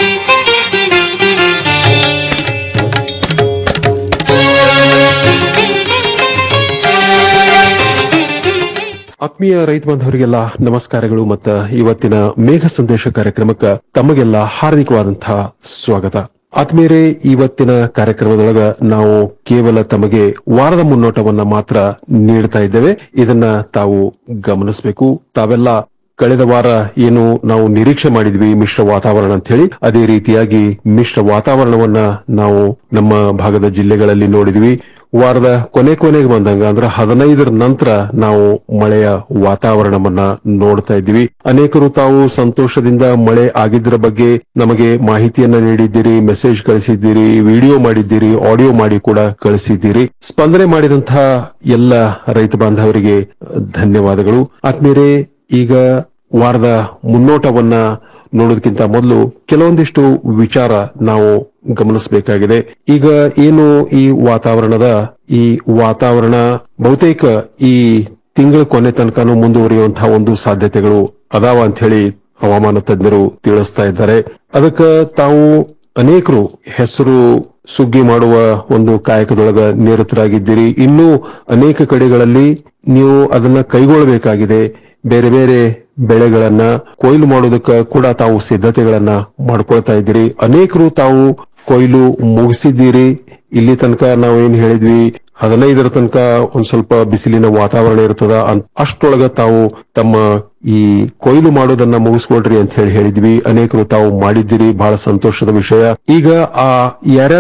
ಆತ್ಮೀಯ ರೈತ ಬಾಂಧವರಿಗೆಲ್ಲ ನಮಸ್ಕಾರಗಳು ಮತ್ತ ಇವತ್ತಿನ ಮೇಘ ಸಂದೇಶ ಕಾರ್ಯಕ್ರಮಕ್ಕೆ ತಮಗೆಲ್ಲ ಹಾರ್ದಿಕವಾದಂತಹ ಸ್ವಾಗತ ಆತ್ಮೀಯರೇ ಇವತ್ತಿನ ಕಾರ್ಯಕ್ರಮದೊಳಗ ನಾವು ಕೇವಲ ತಮಗೆ ವಾರದ ಮುನ್ನೋಟವನ್ನ ಮಾತ್ರ ನೀಡ್ತಾ ಇದ್ದೇವೆ ಇದನ್ನ ತಾವು ಗಮನಿಸಬೇಕು ತಾವೆಲ್ಲ ಕಳೆದ ವಾರ ಏನು ನಾವು ನಿರೀಕ್ಷೆ ಮಾಡಿದ್ವಿ ಮಿಶ್ರ ವಾತಾವರಣ ಅಂತ ಹೇಳಿ ಅದೇ ರೀತಿಯಾಗಿ ಮಿಶ್ರ ವಾತಾವರಣವನ್ನ ನಾವು ನಮ್ಮ ಭಾಗದ ಜಿಲ್ಲೆಗಳಲ್ಲಿ ನೋಡಿದ್ವಿ ವಾರದ ಕೊನೆ ಕೊನೆಗೆ ಬಂದಂಗ ಅಂದ್ರೆ ಹದಿನೈದರ ನಂತರ ನಾವು ಮಳೆಯ ವಾತಾವರಣವನ್ನ ನೋಡ್ತಾ ಇದ್ವಿ ಅನೇಕರು ತಾವು ಸಂತೋಷದಿಂದ ಮಳೆ ಆಗಿದ್ದರ ಬಗ್ಗೆ ನಮಗೆ ಮಾಹಿತಿಯನ್ನ ನೀಡಿದ್ದೀರಿ ಮೆಸೇಜ್ ಕಳಿಸಿದ್ದೀರಿ ವಿಡಿಯೋ ಮಾಡಿದ್ದೀರಿ ಆಡಿಯೋ ಮಾಡಿ ಕೂಡ ಕಳಿಸಿದ್ದೀರಿ ಸ್ಪಂದನೆ ಮಾಡಿದಂತಹ ಎಲ್ಲ ರೈತ ಬಾಂಧವರಿಗೆ ಧನ್ಯವಾದಗಳು ಆತ್ಮೀಯರೇ ಈಗ ವಾರದ ಮುನ್ನೋಟವನ್ನ ನೋಡೋದಕ್ಕಿಂತ ಮೊದಲು ಕೆಲವೊಂದಿಷ್ಟು ವಿಚಾರ ನಾವು ಗಮನಿಸಬೇಕಾಗಿದೆ ಈಗ ಏನು ಈ ವಾತಾವರಣದ ಈ ವಾತಾವರಣ ಬಹುತೇಕ ಈ ತಿಂಗಳ ಕೊನೆ ತನಕನೂ ಮುಂದುವರಿಯುವಂತಹ ಒಂದು ಸಾಧ್ಯತೆಗಳು ಅದಾವ ಅಂತ ಹೇಳಿ ಹವಾಮಾನ ತಜ್ಞರು ತಿಳಿಸ್ತಾ ಇದ್ದಾರೆ ಅದಕ್ಕೆ ತಾವು ಅನೇಕರು ಹೆಸರು ಸುಗ್ಗಿ ಮಾಡುವ ಒಂದು ಕಾಯಕದೊಳಗ ನಿರತರಾಗಿದ್ದೀರಿ ಇನ್ನೂ ಅನೇಕ ಕಡೆಗಳಲ್ಲಿ ನೀವು ಅದನ್ನ ಕೈಗೊಳ್ಳಬೇಕಾಗಿದೆ ಬೇರೆ ಬೇರೆ ಬೆಳೆಗಳನ್ನ ಕೊಯ್ಲು ಮಾಡೋದಕ್ಕ ಕೂಡ ತಾವು ಸಿದ್ಧತೆಗಳನ್ನ ಮಾಡ್ಕೊಳ್ತಾ ಇದ್ದೀರಿ ಅನೇಕರು ತಾವು ಕೊಯ್ಲು ಮುಗಿಸಿದ್ದೀರಿ ಇಲ್ಲಿ ತನಕ ನಾವು ಏನ್ ಹೇಳಿದ್ವಿ ಹದಿನೈದರ ತನಕ ಒಂದ್ ಸ್ವಲ್ಪ ಬಿಸಿಲಿನ ವಾತಾವರಣ ಇರ್ತದ ಅನ್- ಅಷ್ಟ್ರೊಳಗ ತಾವು ತಮ್ಮ ಈ ಕೊಯ್ಲು ಮಾಡೋದನ್ನ ಮುಗಿಸ್ಕೊಳ್ರಿ ಅಂತ ಹೇಳಿ ಹೇಳಿದ್ವಿ ಅನೇಕರು ತಾವು ಮಾಡಿದ್ದೀರಿ ಬಹಳ ಸಂತೋಷದ ವಿಷಯ ಈಗ ಆ ಯಾರ್ಯಾರು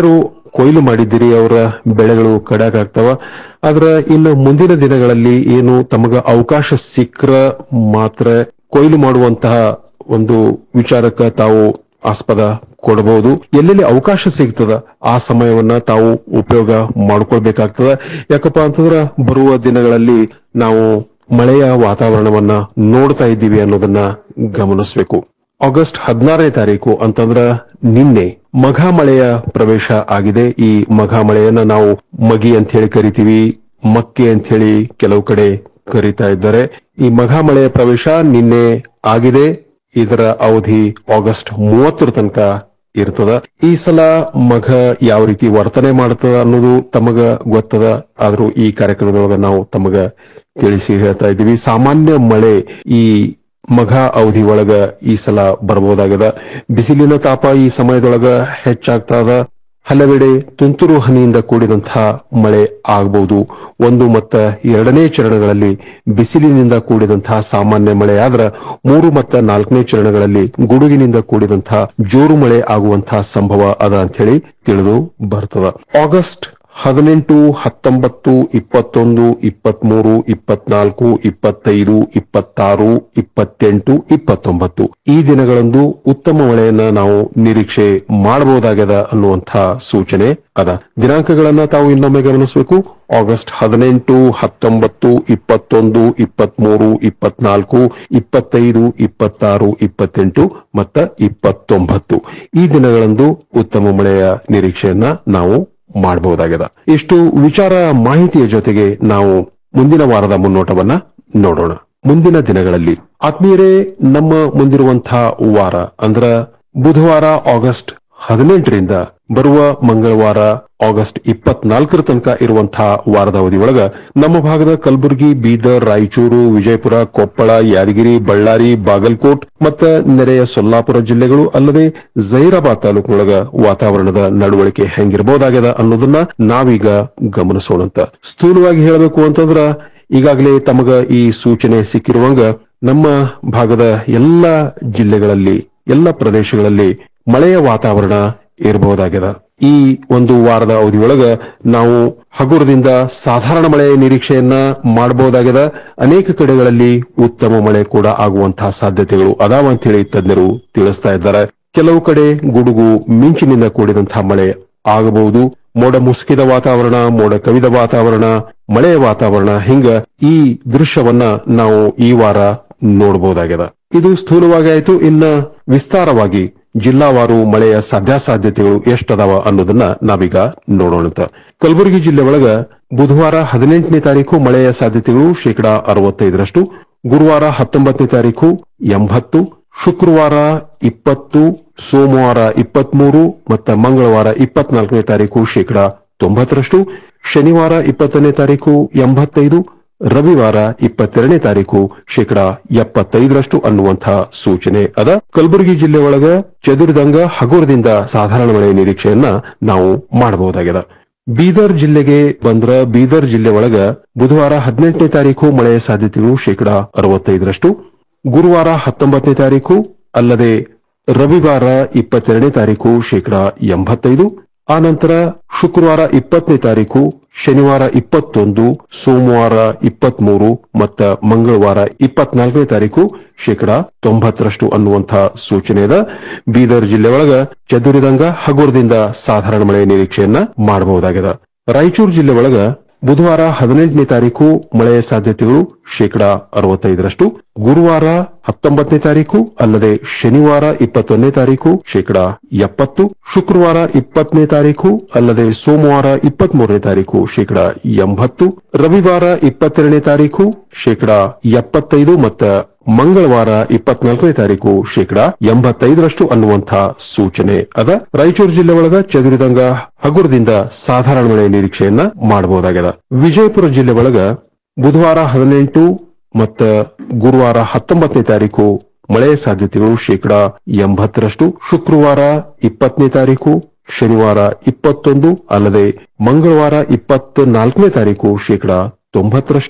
ಕೊಯ್ಲು ಮಾಡಿದ್ದೀರಿ ಅವರ ಬೆಳೆಗಳು ಕಡಾಕಾಗ್ತಾವ ಆದ್ರ ಇನ್ನು ಮುಂದಿನ ದಿನಗಳಲ್ಲಿ ಏನು ತಮಗ ಅವಕಾಶ ಸಿಕ್ಕ್ರ ಮಾತ್ರ ಕೊಯ್ಲು ಮಾಡುವಂತಹ ಒಂದು ವಿಚಾರಕ್ಕ ತಾವು ಆಸ್ಪದ ಕೊಡಬಹುದು ಎಲ್ಲೆಲ್ಲಿ ಅವಕಾಶ ಸಿಗ್ತದ ಆ ಸಮಯವನ್ನ ತಾವು ಉಪಯೋಗ ಮಾಡ್ಕೊಳ್ಬೇಕಾಗ್ತದ ಯಾಕಪ್ಪ ಅಂತಂದ್ರ ಬರುವ ದಿನಗಳಲ್ಲಿ ನಾವು ಮಳೆಯ ವಾತಾವರಣವನ್ನ ನೋಡ್ತಾ ಇದ್ದೀವಿ ಅನ್ನೋದನ್ನ ಗಮನಿಸಬೇಕು ಆಗಸ್ಟ್ ಹದಿನಾರನೇ ತಾರೀಕು ಅಂತಂದ್ರ ನಿನ್ನೆ ಮಘ ಮಳೆಯ ಪ್ರವೇಶ ಆಗಿದೆ ಈ ಮಘ ಮಳೆಯನ್ನ ನಾವು ಮಗಿ ಅಂತ ಹೇಳಿ ಕರಿತೀವಿ ಮಕ್ಕೆ ಅಂತ ಹೇಳಿ ಕೆಲವು ಕಡೆ ಕರೀತಾ ಇದ್ದಾರೆ ಈ ಮಘ ಮಳೆಯ ಪ್ರವೇಶ ನಿನ್ನೆ ಆಗಿದೆ ಇದರ ಅವಧಿ ಆಗಸ್ಟ್ ಮೂವತ್ತರ ತನಕ ಇರ್ತದ ಈ ಸಲ ಮಘ ಯಾವ ರೀತಿ ವರ್ತನೆ ಮಾಡ್ತದ ಅನ್ನೋದು ತಮಗ ಗೊತ್ತದ ಆದ್ರೂ ಈ ಕಾರ್ಯಕ್ರಮದೊಳಗ ನಾವು ತಮಗ ತಿಳಿಸಿ ಹೇಳ್ತಾ ಇದ್ದೀವಿ ಸಾಮಾನ್ಯ ಮಳೆ ಈ ಮಘ ಅವಧಿ ಒಳಗ ಈ ಸಲ ಬರಬಹುದಾಗದ ಬಿಸಿಲಿನ ತಾಪ ಈ ಸಮಯದೊಳಗ ಹೆಚ್ಚಾಗ್ತದ ಹಲವೆಡೆ ತುಂತುರು ಹನಿಯಿಂದ ಕೂಡಿದಂತಹ ಮಳೆ ಆಗಬಹುದು ಒಂದು ಮತ್ತ ಎರಡನೇ ಚರಣಗಳಲ್ಲಿ ಬಿಸಿಲಿನಿಂದ ಕೂಡಿದಂತಹ ಸಾಮಾನ್ಯ ಮಳೆ ಆದ್ರ ಮೂರು ಮತ್ತ ನಾಲ್ಕನೇ ಚರಣಗಳಲ್ಲಿ ಗುಡುಗಿನಿಂದ ಕೂಡಿದಂತಹ ಜೋರು ಮಳೆ ಆಗುವಂತಹ ಸಂಭವ ಅದ ಅಂತ ಹೇಳಿ ತಿಳಿದು ಬರ್ತದ ಆಗಸ್ಟ್ ಹದಿನೆಂಟು ಹತ್ತೊಂಬತ್ತು ಇಪ್ಪತ್ತೊಂದು ಇಪ್ಪತ್ಮೂರು ಇಪ್ಪತ್ನಾಲ್ಕು ಇಪ್ಪತ್ತೈದು ಇಪ್ಪತ್ತಾರು ಇಪ್ಪತ್ತೆಂಟು ಇಪ್ಪತ್ತೊಂಬತ್ತು ಈ ದಿನಗಳಂದು ಉತ್ತಮ ಮಳೆಯನ್ನ ನಾವು ನಿರೀಕ್ಷೆ ಮಾಡಬಹುದಾಗ್ಯದ ಅನ್ನುವಂತಹ ಸೂಚನೆ ಅದ ದಿನಾಂಕಗಳನ್ನ ತಾವು ಇನ್ನೊಮ್ಮೆ ಗಮನಿಸಬೇಕು ಆಗಸ್ಟ್ ಹದಿನೆಂಟು ಹತ್ತೊಂಬತ್ತು ಇಪ್ಪತ್ತೊಂದು ಇಪ್ಪತ್ಮೂರು ಇಪ್ಪತ್ನಾಲ್ಕು ಇಪ್ಪತ್ತೈದು ಇಪ್ಪತ್ತಾರು ಇಪ್ಪತ್ತೆಂಟು ಮತ್ತ ಇಪ್ಪತ್ತೊಂಬತ್ತು ಈ ದಿನಗಳಂದು ಉತ್ತಮ ಮಳೆಯ ನಿರೀಕ್ಷೆಯನ್ನ ನಾವು ಮಾಡಬಹುದಾಗಿದೆ ಇಷ್ಟು ವಿಚಾರ ಮಾಹಿತಿಯ ಜೊತೆಗೆ ನಾವು ಮುಂದಿನ ವಾರದ ಮುನ್ನೋಟವನ್ನ ನೋಡೋಣ ಮುಂದಿನ ದಿನಗಳಲ್ಲಿ ಆತ್ಮೀಯರೇ ನಮ್ಮ ಮುಂದಿರುವಂತಹ ವಾರ ಅಂದ್ರ ಬುಧವಾರ ಆಗಸ್ಟ್ ಹದಿನೆಂಟರಿಂದ ಬರುವ ಮಂಗಳವಾರ ಆಗಸ್ಟ್ ಇಪ್ಪತ್ನಾಲ್ಕರ ತನಕ ಇರುವಂತಹ ವಾರದ ಅವಧಿಯೊಳಗ ನಮ್ಮ ಭಾಗದ ಕಲಬುರಗಿ ಬೀದರ್ ರಾಯಚೂರು ವಿಜಯಪುರ ಕೊಪ್ಪಳ ಯಾದಗಿರಿ ಬಳ್ಳಾರಿ ಬಾಗಲಕೋಟ್ ಮತ್ತ ನೆರೆಯ ಸೊಲ್ಲಾಪುರ ಜಿಲ್ಲೆಗಳು ಅಲ್ಲದೆ ಜೈರಾಬಾದ್ ತಾಲೂಕಿನೊಳಗ ವಾತಾವರಣದ ನಡವಳಿಕೆ ಹೆಂಗಿರಬಹುದಾಗ್ಯದ ಅನ್ನೋದನ್ನ ನಾವೀಗ ಗಮನಿಸೋಣಂತ ಸ್ಥೂಲವಾಗಿ ಹೇಳಬೇಕು ಅಂತಂದ್ರ ಈಗಾಗಲೇ ತಮಗ ಈ ಸೂಚನೆ ಸಿಕ್ಕಿರುವಂಗ ನಮ್ಮ ಭಾಗದ ಎಲ್ಲ ಜಿಲ್ಲೆಗಳಲ್ಲಿ ಎಲ್ಲ ಪ್ರದೇಶಗಳಲ್ಲಿ ಮಳೆಯ ವಾತಾವರಣ ಇರಬಹುದಾಗ್ಯದ ಈ ಒಂದು ವಾರದ ಅವಧಿಯೊಳಗ ನಾವು ಹಗುರದಿಂದ ಸಾಧಾರಣ ಮಳೆಯ ನಿರೀಕ್ಷೆಯನ್ನ ಮಾಡಬಹುದಾಗ್ಯದ ಅನೇಕ ಕಡೆಗಳಲ್ಲಿ ಉತ್ತಮ ಮಳೆ ಕೂಡ ಆಗುವಂತಹ ಸಾಧ್ಯತೆಗಳು ಅದಾವ ಅಂತ ಹೇಳಿ ತಜ್ಞರು ತಿಳಿಸ್ತಾ ಇದ್ದಾರೆ ಕೆಲವು ಕಡೆ ಗುಡುಗು ಮಿಂಚಿನಿಂದ ಕೂಡಿದಂತಹ ಮಳೆ ಆಗಬಹುದು ಮೋಡ ಮುಸುಕಿದ ವಾತಾವರಣ ಮೋಡ ಕವಿದ ವಾತಾವರಣ ಮಳೆಯ ವಾತಾವರಣ ಹಿಂಗ ಈ ದೃಶ್ಯವನ್ನ ನಾವು ಈ ವಾರ ನೋಡಬಹುದಾಗ್ಯದ ಇದು ಸ್ಥೂಲವಾಗಿ ಆಯ್ತು ಇನ್ನ ವಿಸ್ತಾರವಾಗಿ ಜಿಲ್ಲಾವಾರು ಮಳೆಯ ಸಾಧ್ಯಾಸಾಧ್ಯತೆಗಳು ಎಷ್ಟದಾವ ಅನ್ನೋದನ್ನ ನಾವೀಗ ನೋಡೋಣ ಕಲಬುರಗಿ ಜಿಲ್ಲೆ ಒಳಗ ಬುಧವಾರ ಹದಿನೆಂಟನೇ ತಾರೀಕು ಮಳೆಯ ಸಾಧ್ಯತೆಗಳು ಶೇಕಡಾ ಅರವತ್ತೈದರಷ್ಟು ಗುರುವಾರ ಹತ್ತೊಂಬತ್ತನೇ ತಾರೀಕು ಎಂಬತ್ತು ಶುಕ್ರವಾರ ಇಪ್ಪತ್ತು ಸೋಮವಾರ ಇಪ್ಪತ್ಮೂರು ಮತ್ತು ಮಂಗಳವಾರ ಇಪ್ಪತ್ನಾಲ್ಕನೇ ತಾರೀಕು ಶೇಕಡಾ ತೊಂಬತ್ತರಷ್ಟು ಶನಿವಾರ ಇಪ್ಪತ್ತನೇ ತಾರೀಕು ಎಂಬತ್ತೈದು ರವಿವಾರ ಇಪ್ಪತ್ತೆರಡನೇ ತಾರೀಕು ಶೇಕಡಾ ಎಪ್ಪತ್ತೈದರಷ್ಟು ಅನ್ನುವಂತಹ ಸೂಚನೆ ಅದ ಕಲಬುರಗಿ ಜಿಲ್ಲೆ ಒಳಗ ಚದುರಿದಂಗ ಹಗುರದಿಂದ ಸಾಧಾರಣ ಮಳೆಯ ನಿರೀಕ್ಷೆಯನ್ನ ನಾವು ಮಾಡಬಹುದಾಗಿದೆ ಬೀದರ್ ಜಿಲ್ಲೆಗೆ ಬಂದ್ರ ಬೀದರ್ ಜಿಲ್ಲೆ ಒಳಗ ಬುಧವಾರ ಹದಿನೆಂಟನೇ ತಾರೀಕು ಮಳೆಯ ಸಾಧ್ಯತೆಗಳು ಶೇಕಡಾ ಅರವತ್ತೈದರಷ್ಟು ಗುರುವಾರ ಹತ್ತೊಂಬತ್ತನೇ ತಾರೀಕು ಅಲ್ಲದೆ ರವಿವಾರ ಇಪ್ಪತ್ತೆರಡನೇ ತಾರೀಕು ಶೇಕಡಾ ಎಂಬತ್ತೈದು ಆನಂತರ ಶುಕ್ರವಾರ ಇಪ್ಪತ್ತನೇ ತಾರೀಕು ಶನಿವಾರ ಇಪ್ಪತ್ತೊಂದು ಸೋಮವಾರ ಇಪ್ಪತ್ಮೂರು ಮತ್ತ ಮಂಗಳವಾರ ಇಪ್ಪತ್ನಾಲ್ಕನೇ ತಾರೀಕು ಶೇಕಡಾ ತೊಂಬತ್ತರಷ್ಟು ಅನ್ನುವಂತಹ ಸೂಚನೆ ಇದೆ ಬೀದರ್ ಜಿಲ್ಲೆ ಒಳಗ ಚದುರಿದಂಗ ಹಗುರದಿಂದ ಸಾಧಾರಣ ಮಳೆಯ ನಿರೀಕ್ಷೆಯನ್ನ ಮಾಡಬಹುದಾಗಿದೆ ರಾಯಚೂರು ಜಿಲ್ಲೆ ಒಳಗ ಬುಧವಾರ ಹದಿನೆಂಟನೇ ತಾರೀಕು ಮಳೆಯ ಸಾಧ್ಯತೆಗಳು ಶೇಕಡಾ ಅರವತ್ತೈದರಷ್ಟು ಗುರುವಾರ ಹತ್ತೊಂಬತ್ತನೇ ತಾರೀಕು ಅಲ್ಲದೆ ಶನಿವಾರ ಇಪ್ಪತ್ತೊಂದನೇ ತಾರೀಕು ಶೇಕಡಾ ಎಪ್ಪತ್ತು ಶುಕ್ರವಾರ ಇಪ್ಪತ್ತನೇ ತಾರೀಕು ಅಲ್ಲದೆ ಸೋಮವಾರ ಇಪ್ಪತ್ಮೂರನೇ ತಾರೀಕು ಶೇಕಡಾ ಎಂಬತ್ತು ರವಿವಾರ ಇಪ್ಪತ್ತೆರಡನೇ ತಾರೀಕು ಶೇಕಡಾ ಎಪ್ಪತ್ತೈದು ಮತ್ತು ಮಂಗಳವಾರ ಇಪ್ಪತ್ನಾಲ್ಕನೇ ತಾರೀಕು ಶೇಕಡಾ ಎಂಬತ್ತೈದರಷ್ಟು ಅನ್ನುವಂತಹ ಸೂಚನೆ ಅದ ರಾಯಚೂರು ಜಿಲ್ಲೆ ಒಳಗ ಚದುರಿದಂಗ ಹಗುರದಿಂದ ಸಾಧಾರಣ ಮಳೆಯ ನಿರೀಕ್ಷೆಯನ್ನ ಮಾಡಬಹುದಾಗಿದೆ ವಿಜಯಪುರ ಜಿಲ್ಲೆ ಒಳಗ ಬುಧವಾರ ಹದಿನೆಂಟು ಮತ್ತ ಗುರುವಾರ ಹತ್ತೊಂಬತ್ತನೇ ತಾರೀಕು ಮಳೆಯ ಸಾಧ್ಯತೆಗಳು ಶೇಕಡಾ ಎಂಬತ್ತರಷ್ಟು ಶುಕ್ರವಾರ ಇಪ್ಪತ್ತನೇ ತಾರೀಕು ಶನಿವಾರ ಇಪ್ಪತ್ತೊಂದು ಅಲ್ಲದೆ ಮಂಗಳವಾರ ಇಪ್ಪತ್ತ ನಾಲ್ಕನೇ ತಾರೀಕು ಶೇಕಡಾ ತೊಂಬತ್ತರಷ್ಟು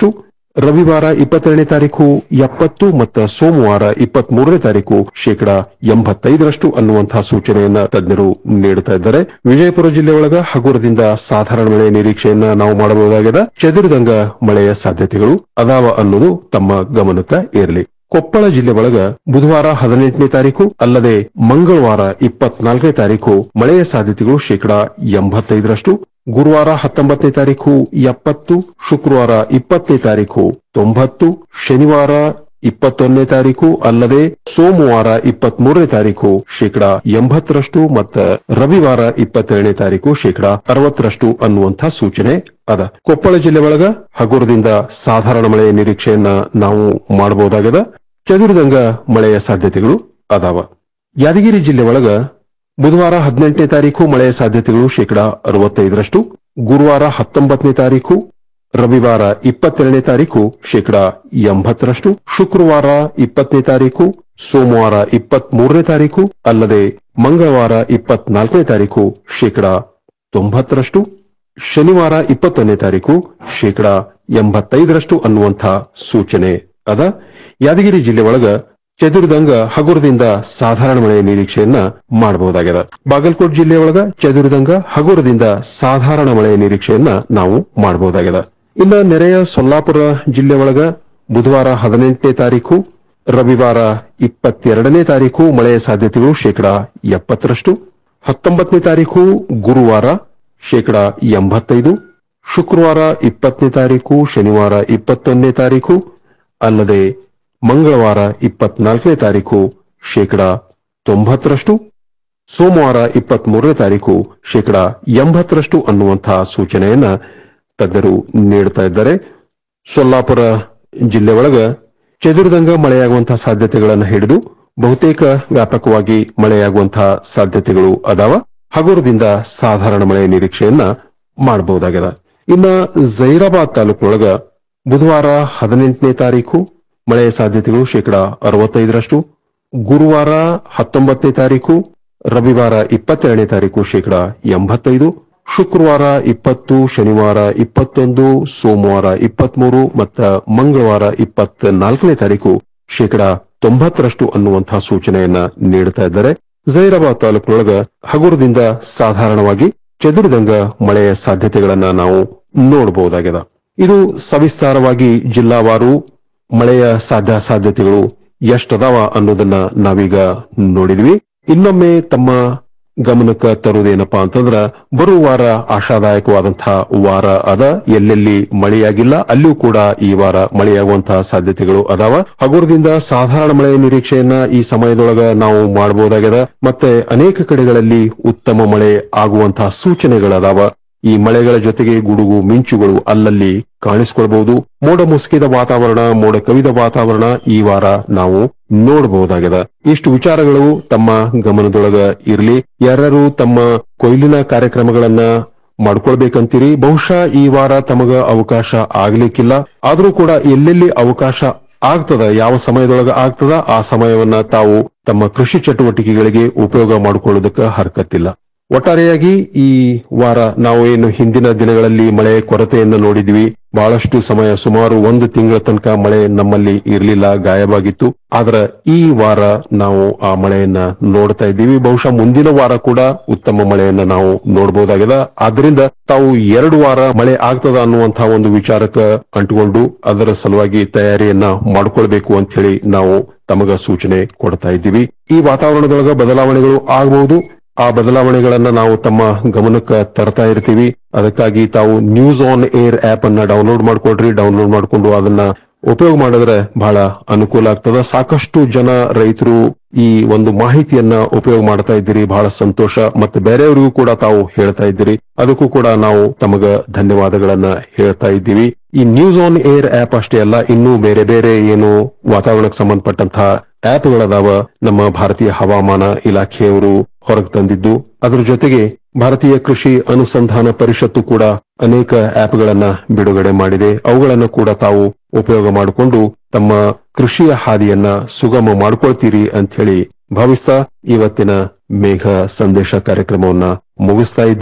ರವಿವಾರ ಇಪ್ಪತ್ತೆರಡನೇ ತಾರೀಕು ಎಪ್ಪತ್ತು ಮತ್ತು ಸೋಮವಾರ ಇಪ್ಪತ್ತ್ ಮೂರನೇ ತಾರೀಕು ಶೇಕಡಾ ಎಂಬತ್ತೈದರಷ್ಟು ಅನ್ನುವಂತಹ ಸೂಚನೆಯನ್ನ ತಜ್ಞರು ನೀಡುತ್ತಾ ಇದ್ದಾರೆ ವಿಜಯಪುರ ಜಿಲ್ಲೆ ಒಳಗ ಹಗುರದಿಂದ ಸಾಧಾರಣ ಮಳೆ ನಿರೀಕ್ಷೆಯನ್ನ ನಾವು ಮಾಡಬಹುದಾಗಿದೆ ಚದುರಿದಂಗ ಮಳೆಯ ಸಾಧ್ಯತೆಗಳು ಅದಾವ ಅನ್ನೋದು ತಮ್ಮ ಗಮನಕ್ಕೆ ಇರಲಿ ಕೊಪ್ಪಳ ಜಿಲ್ಲೆ ಒಳಗ ಬುಧವಾರ ಹದಿನೆಂಟನೇ ತಾರೀಕು ಅಲ್ಲದೆ ಮಂಗಳವಾರ ಇಪ್ಪತ್ನಾಲ್ಕನೇ ತಾರೀಕು ಮಳೆಯ ಸಾಧ್ಯತೆಗಳು ಶೇಕಡಾ ಎಂಬತ್ತೈದರಷ್ಟು ಗುರುವಾರ ಹತ್ತೊಂಬತ್ತನೇ ತಾರೀಕು ಎಪ್ಪತ್ತು ಶುಕ್ರವಾರ ಇಪ್ಪತ್ತನೇ ತಾರೀಕು ತೊಂಬತ್ತು ಶನಿವಾರ ಇಪ್ಪತ್ತೊಂದನೇ ತಾರೀಕು ಅಲ್ಲದೆ ಸೋಮವಾರ ಇಪ್ಪತ್ತ್ ಮೂರನೇ ತಾರೀಕು ಶೇಕಡಾ ಎಂಬತ್ತರಷ್ಟು ಮತ್ತು ರವಿವಾರ ಇಪ್ಪತ್ತೆರಡನೇ ತಾರೀಕು ಶೇಕಡಾ ಅರವತ್ತರಷ್ಟು ಅನ್ನುವಂಥ ಸೂಚನೆ ಅದ ಕೊಪ್ಪಳ ಜಿಲ್ಲೆ ಒಳಗ ಹಗುರದಿಂದ ಸಾಧಾರಣ ಮಳೆಯ ನಿರೀಕ್ಷೆಯನ್ನ ನಾವು ಮಾಡಬಹುದಾಗದ ಚದುರಿದಂಗ ಮಳೆಯ ಸಾಧ್ಯತೆಗಳು ಅದಾವ ಯಾದಗಿರಿ ಜಿಲ್ಲೆ ಒಳಗ ಬುಧವಾರ ಹದಿನೆಂಟನೇ ತಾರೀಕು ಮಳೆಯ ಸಾಧ್ಯತೆಗಳು ಶೇಕಡಾ ಅರವತ್ತೈದರಷ್ಟು ಗುರುವಾರ ಹತ್ತೊಂಬತ್ತನೇ ತಾರೀಕು ರವಿವಾರ ಇಪ್ಪತ್ತೆರಡನೇ ತಾರೀಕು ಶೇಕಡಾ ಎಂಬತ್ತರಷ್ಟು ಶುಕ್ರವಾರ ಇಪ್ಪತ್ತನೇ ತಾರೀಕು ಸೋಮವಾರ ಇಪ್ಪತ್ತ್ ಮೂರನೇ ತಾರೀಕು ಅಲ್ಲದೆ ಮಂಗಳವಾರ ಇಪ್ಪತ್ನಾಲ್ಕನೇ ತಾರೀಕು ಶೇಕಡಾ ತೊಂಬತ್ತರಷ್ಟು ಶನಿವಾರ ಇಪ್ಪತ್ತೊಂದನೇ ತಾರೀಕು ಶೇಕಡಾ ಎಂಬತ್ತೈದರಷ್ಟು ಅನ್ನುವಂಥ ಸೂಚನೆ ಅದ ಯಾದಗಿರಿ ಜಿಲ್ಲೆ ಒಳಗ ಚದುರಿದಂಗ ಹಗುರದಿಂದ ಸಾಧಾರಣ ಮಳೆಯ ನಿರೀಕ್ಷೆಯನ್ನ ಮಾಡಬಹುದಾಗಿದೆ ಬಾಗಲಕೋಟ್ ಜಿಲ್ಲೆ ಒಳಗ ಚದುರಿದಂಗ ಹಗುರದಿಂದ ಸಾಧಾರಣ ಮಳೆಯ ನಿರೀಕ್ಷೆಯನ್ನ ನಾವು ಮಾಡಬಹುದಾಗಿದೆ ಇನ್ನ ನೆರೆಯ ಸೊಲ್ಲಾಪುರ ಜಿಲ್ಲೆ ಒಳಗ ಬುಧವಾರ ಹದಿನೆಂಟನೇ ತಾರೀಕು ರವಿವಾರ ಇಪ್ಪತ್ತೆರಡನೇ ತಾರೀಕು ಮಳೆಯ ಸಾಧ್ಯತೆಗಳು ಶೇಕಡಾ ಎಪ್ಪತ್ತರಷ್ಟು ಹತ್ತೊಂಬತ್ತನೇ ತಾರೀಕು ಗುರುವಾರ ಶೇಕಡಾ ಎಂಬತ್ತೈದು ಶುಕ್ರವಾರ ಇಪ್ಪತ್ತನೇ ತಾರೀಕು ಶನಿವಾರ ಇಪ್ಪತ್ತೊಂದನೇ ತಾರೀಕು ಅಲ್ಲದೆ ಮಂಗಳವಾರ ಇಪ್ಪತ್ನಾಲ್ಕನೇ ತಾರೀಕು ಶೇಕಡಾ ತೊಂಬತ್ತರಷ್ಟು ಸೋಮವಾರ ಇಪ್ಪತ್ತ್ ಮೂರನೇ ತಾರೀಕು ಶೇಕಡಾ ಎಂಬತ್ತರಷ್ಟು ಅನ್ನುವಂತಹ ಸೂಚನೆಯನ್ನ ತಜ್ಞರು ನೀಡುತ್ತಾ ಇದ್ದಾರೆ ಸೊಲ್ಲಾಪುರ ಜಿಲ್ಲೆ ಒಳಗ ಚದುರಿದಂಗ ಮಳೆಯಾಗುವಂತಹ ಸಾಧ್ಯತೆಗಳನ್ನು ಹಿಡಿದು ಬಹುತೇಕ ವ್ಯಾಪಕವಾಗಿ ಮಳೆಯಾಗುವಂತಹ ಸಾಧ್ಯತೆಗಳು ಅದಾವ ಹಗುರದಿಂದ ಸಾಧಾರಣ ಮಳೆಯ ನಿರೀಕ್ಷೆಯನ್ನ ಮಾಡಬಹುದಾಗಿದೆ ಇನ್ನ ಜೈರಾಬಾದ್ ತಾಲೂಕಿನೊಳಗ ಬುಧವಾರ ಹದಿನೆಂಟನೇ ತಾರೀಕು ಮಳೆಯ ಸಾಧ್ಯತೆಗಳು ಶೇಕಡಾ ಅರವತ್ತೈದರಷ್ಟು ಗುರುವಾರ ಹತ್ತೊಂಬತ್ತನೇ ತಾರೀಕು ರವಿವಾರ ಇಪ್ಪತ್ತೆರಡನೇ ತಾರೀಕು ಶೇಕಡಾ ಎಂಬತ್ತೈದು ಶುಕ್ರವಾರ ಇಪ್ಪತ್ತು ಶನಿವಾರ ಇಪ್ಪತ್ತೊಂದು ಸೋಮವಾರ ಇಪ್ಪತ್ಮೂರು ಮತ್ತು ಮಂಗಳವಾರ ಇಪ್ಪತ್ ನಾಲ್ಕನೇ ತಾರೀಕು ಶೇಕಡಾ ತೊಂಬತ್ತರಷ್ಟು ಅನ್ನುವಂತಹ ಸೂಚನೆಯನ್ನ ನೀಡುತ್ತಾ ಇದ್ದಾರೆ ಜೈರಾಬಾದ್ ತಾಲೂಕಿನೊಳಗ ಹಗುರದಿಂದ ಸಾಧಾರಣವಾಗಿ ಚದುರಿದಂಗ ಮಳೆಯ ಸಾಧ್ಯತೆಗಳನ್ನ ನಾವು ನೋಡಬಹುದಾಗಿದೆ ಇದು ಸವಿಸ್ತಾರವಾಗಿ ಜಿಲ್ಲಾವಾರು ಮಳೆಯ ಸಾಧ್ಯ ಸಾಧ್ಯತೆಗಳು ಎಷ್ಟದಾವ ಅನ್ನೋದನ್ನ ನಾವೀಗ ನೋಡಿದ್ವಿ ಇನ್ನೊಮ್ಮೆ ತಮ್ಮ ಗಮನಕ್ಕೆ ತರುವುದೇನಪ್ಪಾ ಅಂತಂದ್ರ ಬರುವ ವಾರ ಆಶಾದಾಯಕವಾದಂತಹ ವಾರ ಅದ ಎಲ್ಲೆಲ್ಲಿ ಮಳೆಯಾಗಿಲ್ಲ ಅಲ್ಲಿಯೂ ಕೂಡ ಈ ವಾರ ಮಳೆಯಾಗುವಂತಹ ಸಾಧ್ಯತೆಗಳು ಅದಾವ ಹಗುರದಿಂದ ಸಾಧಾರಣ ಮಳೆಯ ನಿರೀಕ್ಷೆಯನ್ನ ಈ ಸಮಯದೊಳಗ ನಾವು ಮಾಡಬಹುದಾಗ್ಯದ ಮತ್ತೆ ಅನೇಕ ಕಡೆಗಳಲ್ಲಿ ಉತ್ತಮ ಮಳೆ ಆಗುವಂತಹ ಸೂಚನೆಗಳದಾವ ಈ ಮಳೆಗಳ ಜೊತೆಗೆ ಗುಡುಗು ಮಿಂಚುಗಳು ಅಲ್ಲಲ್ಲಿ ಕಾಣಿಸಿಕೊಳ್ಬಹುದು ಮೋಡ ಮುಸುಕಿದ ವಾತಾವರಣ ಮೋಡ ಕವಿದ ವಾತಾವರಣ ಈ ವಾರ ನಾವು ನೋಡಬಹುದಾಗಿದೆ ಇಷ್ಟು ವಿಚಾರಗಳು ತಮ್ಮ ಗಮನದೊಳಗ ಇರಲಿ ಯಾರು ತಮ್ಮ ಕೊಯ್ಲಿನ ಕಾರ್ಯಕ್ರಮಗಳನ್ನ ಮಾಡ್ಕೊಳ್ಬೇಕಂತೀರಿ ಬಹುಶಃ ಈ ವಾರ ತಮಗ ಅವಕಾಶ ಆಗ್ಲಿಕ್ಕಿಲ್ಲ ಆದ್ರೂ ಕೂಡ ಎಲ್ಲೆಲ್ಲಿ ಅವಕಾಶ ಆಗ್ತದ ಯಾವ ಸಮಯದೊಳಗ ಆಗ್ತದ ಆ ಸಮಯವನ್ನ ತಾವು ತಮ್ಮ ಕೃಷಿ ಚಟುವಟಿಕೆಗಳಿಗೆ ಉಪಯೋಗ ಮಾಡಿಕೊಳ್ಳೋದಕ್ಕೆ ಹರಕತ್ತಿಲ್ಲ ಒಟ್ಟಾರೆಯಾಗಿ ಈ ವಾರ ನಾವು ಏನು ಹಿಂದಿನ ದಿನಗಳಲ್ಲಿ ಮಳೆ ಕೊರತೆಯನ್ನು ನೋಡಿದ್ವಿ ಬಹಳಷ್ಟು ಸಮಯ ಸುಮಾರು ಒಂದು ತಿಂಗಳ ತನಕ ಮಳೆ ನಮ್ಮಲ್ಲಿ ಇರಲಿಲ್ಲ ಗಾಯವಾಗಿತ್ತು ಆದ್ರೆ ಈ ವಾರ ನಾವು ಆ ಮಳೆಯನ್ನ ನೋಡ್ತಾ ಇದ್ದೀವಿ ಬಹುಶಃ ಮುಂದಿನ ವಾರ ಕೂಡ ಉತ್ತಮ ಮಳೆಯನ್ನ ನಾವು ನೋಡಬಹುದಾಗಿದೆ ಆದ್ರಿಂದ ತಾವು ಎರಡು ವಾರ ಮಳೆ ಆಗ್ತದ ಅನ್ನುವಂತಹ ಒಂದು ವಿಚಾರಕ್ಕೆ ಅಂಟುಕೊಂಡು ಅದರ ಸಲುವಾಗಿ ತಯಾರಿಯನ್ನ ಮಾಡ್ಕೊಳ್ಬೇಕು ಅಂತ ಹೇಳಿ ನಾವು ತಮಗ ಸೂಚನೆ ಕೊಡ್ತಾ ಇದ್ದೀವಿ ಈ ವಾತಾವರಣದೊಳಗ ಬದಲಾವಣೆಗಳು ಆಗಬಹುದು ಆ ಬದಲಾವಣೆಗಳನ್ನ ನಾವು ತಮ್ಮ ಗಮನಕ್ಕೆ ತರ್ತಾ ಇರ್ತೀವಿ ಅದಕ್ಕಾಗಿ ತಾವು ನ್ಯೂಸ್ ಆನ್ ಏರ್ ಆಪ್ ಅನ್ನ ಡೌನ್ಲೋಡ್ ಮಾಡ್ಕೊಳ್ರಿ ಡೌನ್ಲೋಡ್ ಮಾಡ್ಕೊಂಡು ಅದನ್ನ ಉಪಯೋಗ ಮಾಡಿದ್ರೆ ಬಹಳ ಅನುಕೂಲ ಆಗ್ತದ ಸಾಕಷ್ಟು ಜನ ರೈತರು ಈ ಒಂದು ಮಾಹಿತಿಯನ್ನ ಉಪಯೋಗ ಮಾಡ್ತಾ ಇದ್ದೀರಿ ಬಹಳ ಸಂತೋಷ ಮತ್ತೆ ಬೇರೆಯವರಿಗೂ ಕೂಡ ತಾವು ಹೇಳ್ತಾ ಇದ್ದೀರಿ ಅದಕ್ಕೂ ಕೂಡ ನಾವು ತಮಗ ಧನ್ಯವಾದಗಳನ್ನ ಹೇಳ್ತಾ ಇದ್ದೀವಿ ಈ ನ್ಯೂಸ್ ಆನ್ ಏರ್ ಆಪ್ ಅಷ್ಟೇ ಅಲ್ಲ ಇನ್ನೂ ಬೇರೆ ಬೇರೆ ಏನು ವಾತಾವರಣಕ್ಕೆ ಸಂಬಂಧಪಟ್ಟಂತಹ ಆಪ್ಗಳದಾವ ನಮ್ಮ ಭಾರತೀಯ ಹವಾಮಾನ ಇಲಾಖೆಯವರು ಹೊರಗೆ ತಂದಿದ್ದು ಅದ್ರ ಜೊತೆಗೆ ಭಾರತೀಯ ಕೃಷಿ ಅನುಸಂಧಾನ ಪರಿಷತ್ತು ಕೂಡ ಅನೇಕ ಆಪ್ಗಳನ್ನ ಬಿಡುಗಡೆ ಮಾಡಿದೆ ಅವುಗಳನ್ನು ಕೂಡ ತಾವು ಉಪಯೋಗ ಮಾಡಿಕೊಂಡು ತಮ್ಮ ಕೃಷಿಯ ಹಾದಿಯನ್ನ ಸುಗಮ ಮಾಡ್ಕೊಳ್ತೀರಿ ಅಂತ ಹೇಳಿ ಭಾವಿಸ್ತಾ ಇವತ್ತಿನ ಮೇಘ ಸಂದೇಶ ಕಾರ್ಯಕ್ರಮವನ್ನ ಮುಗಿಸ್ತಾ ಇದ್ದೀವಿ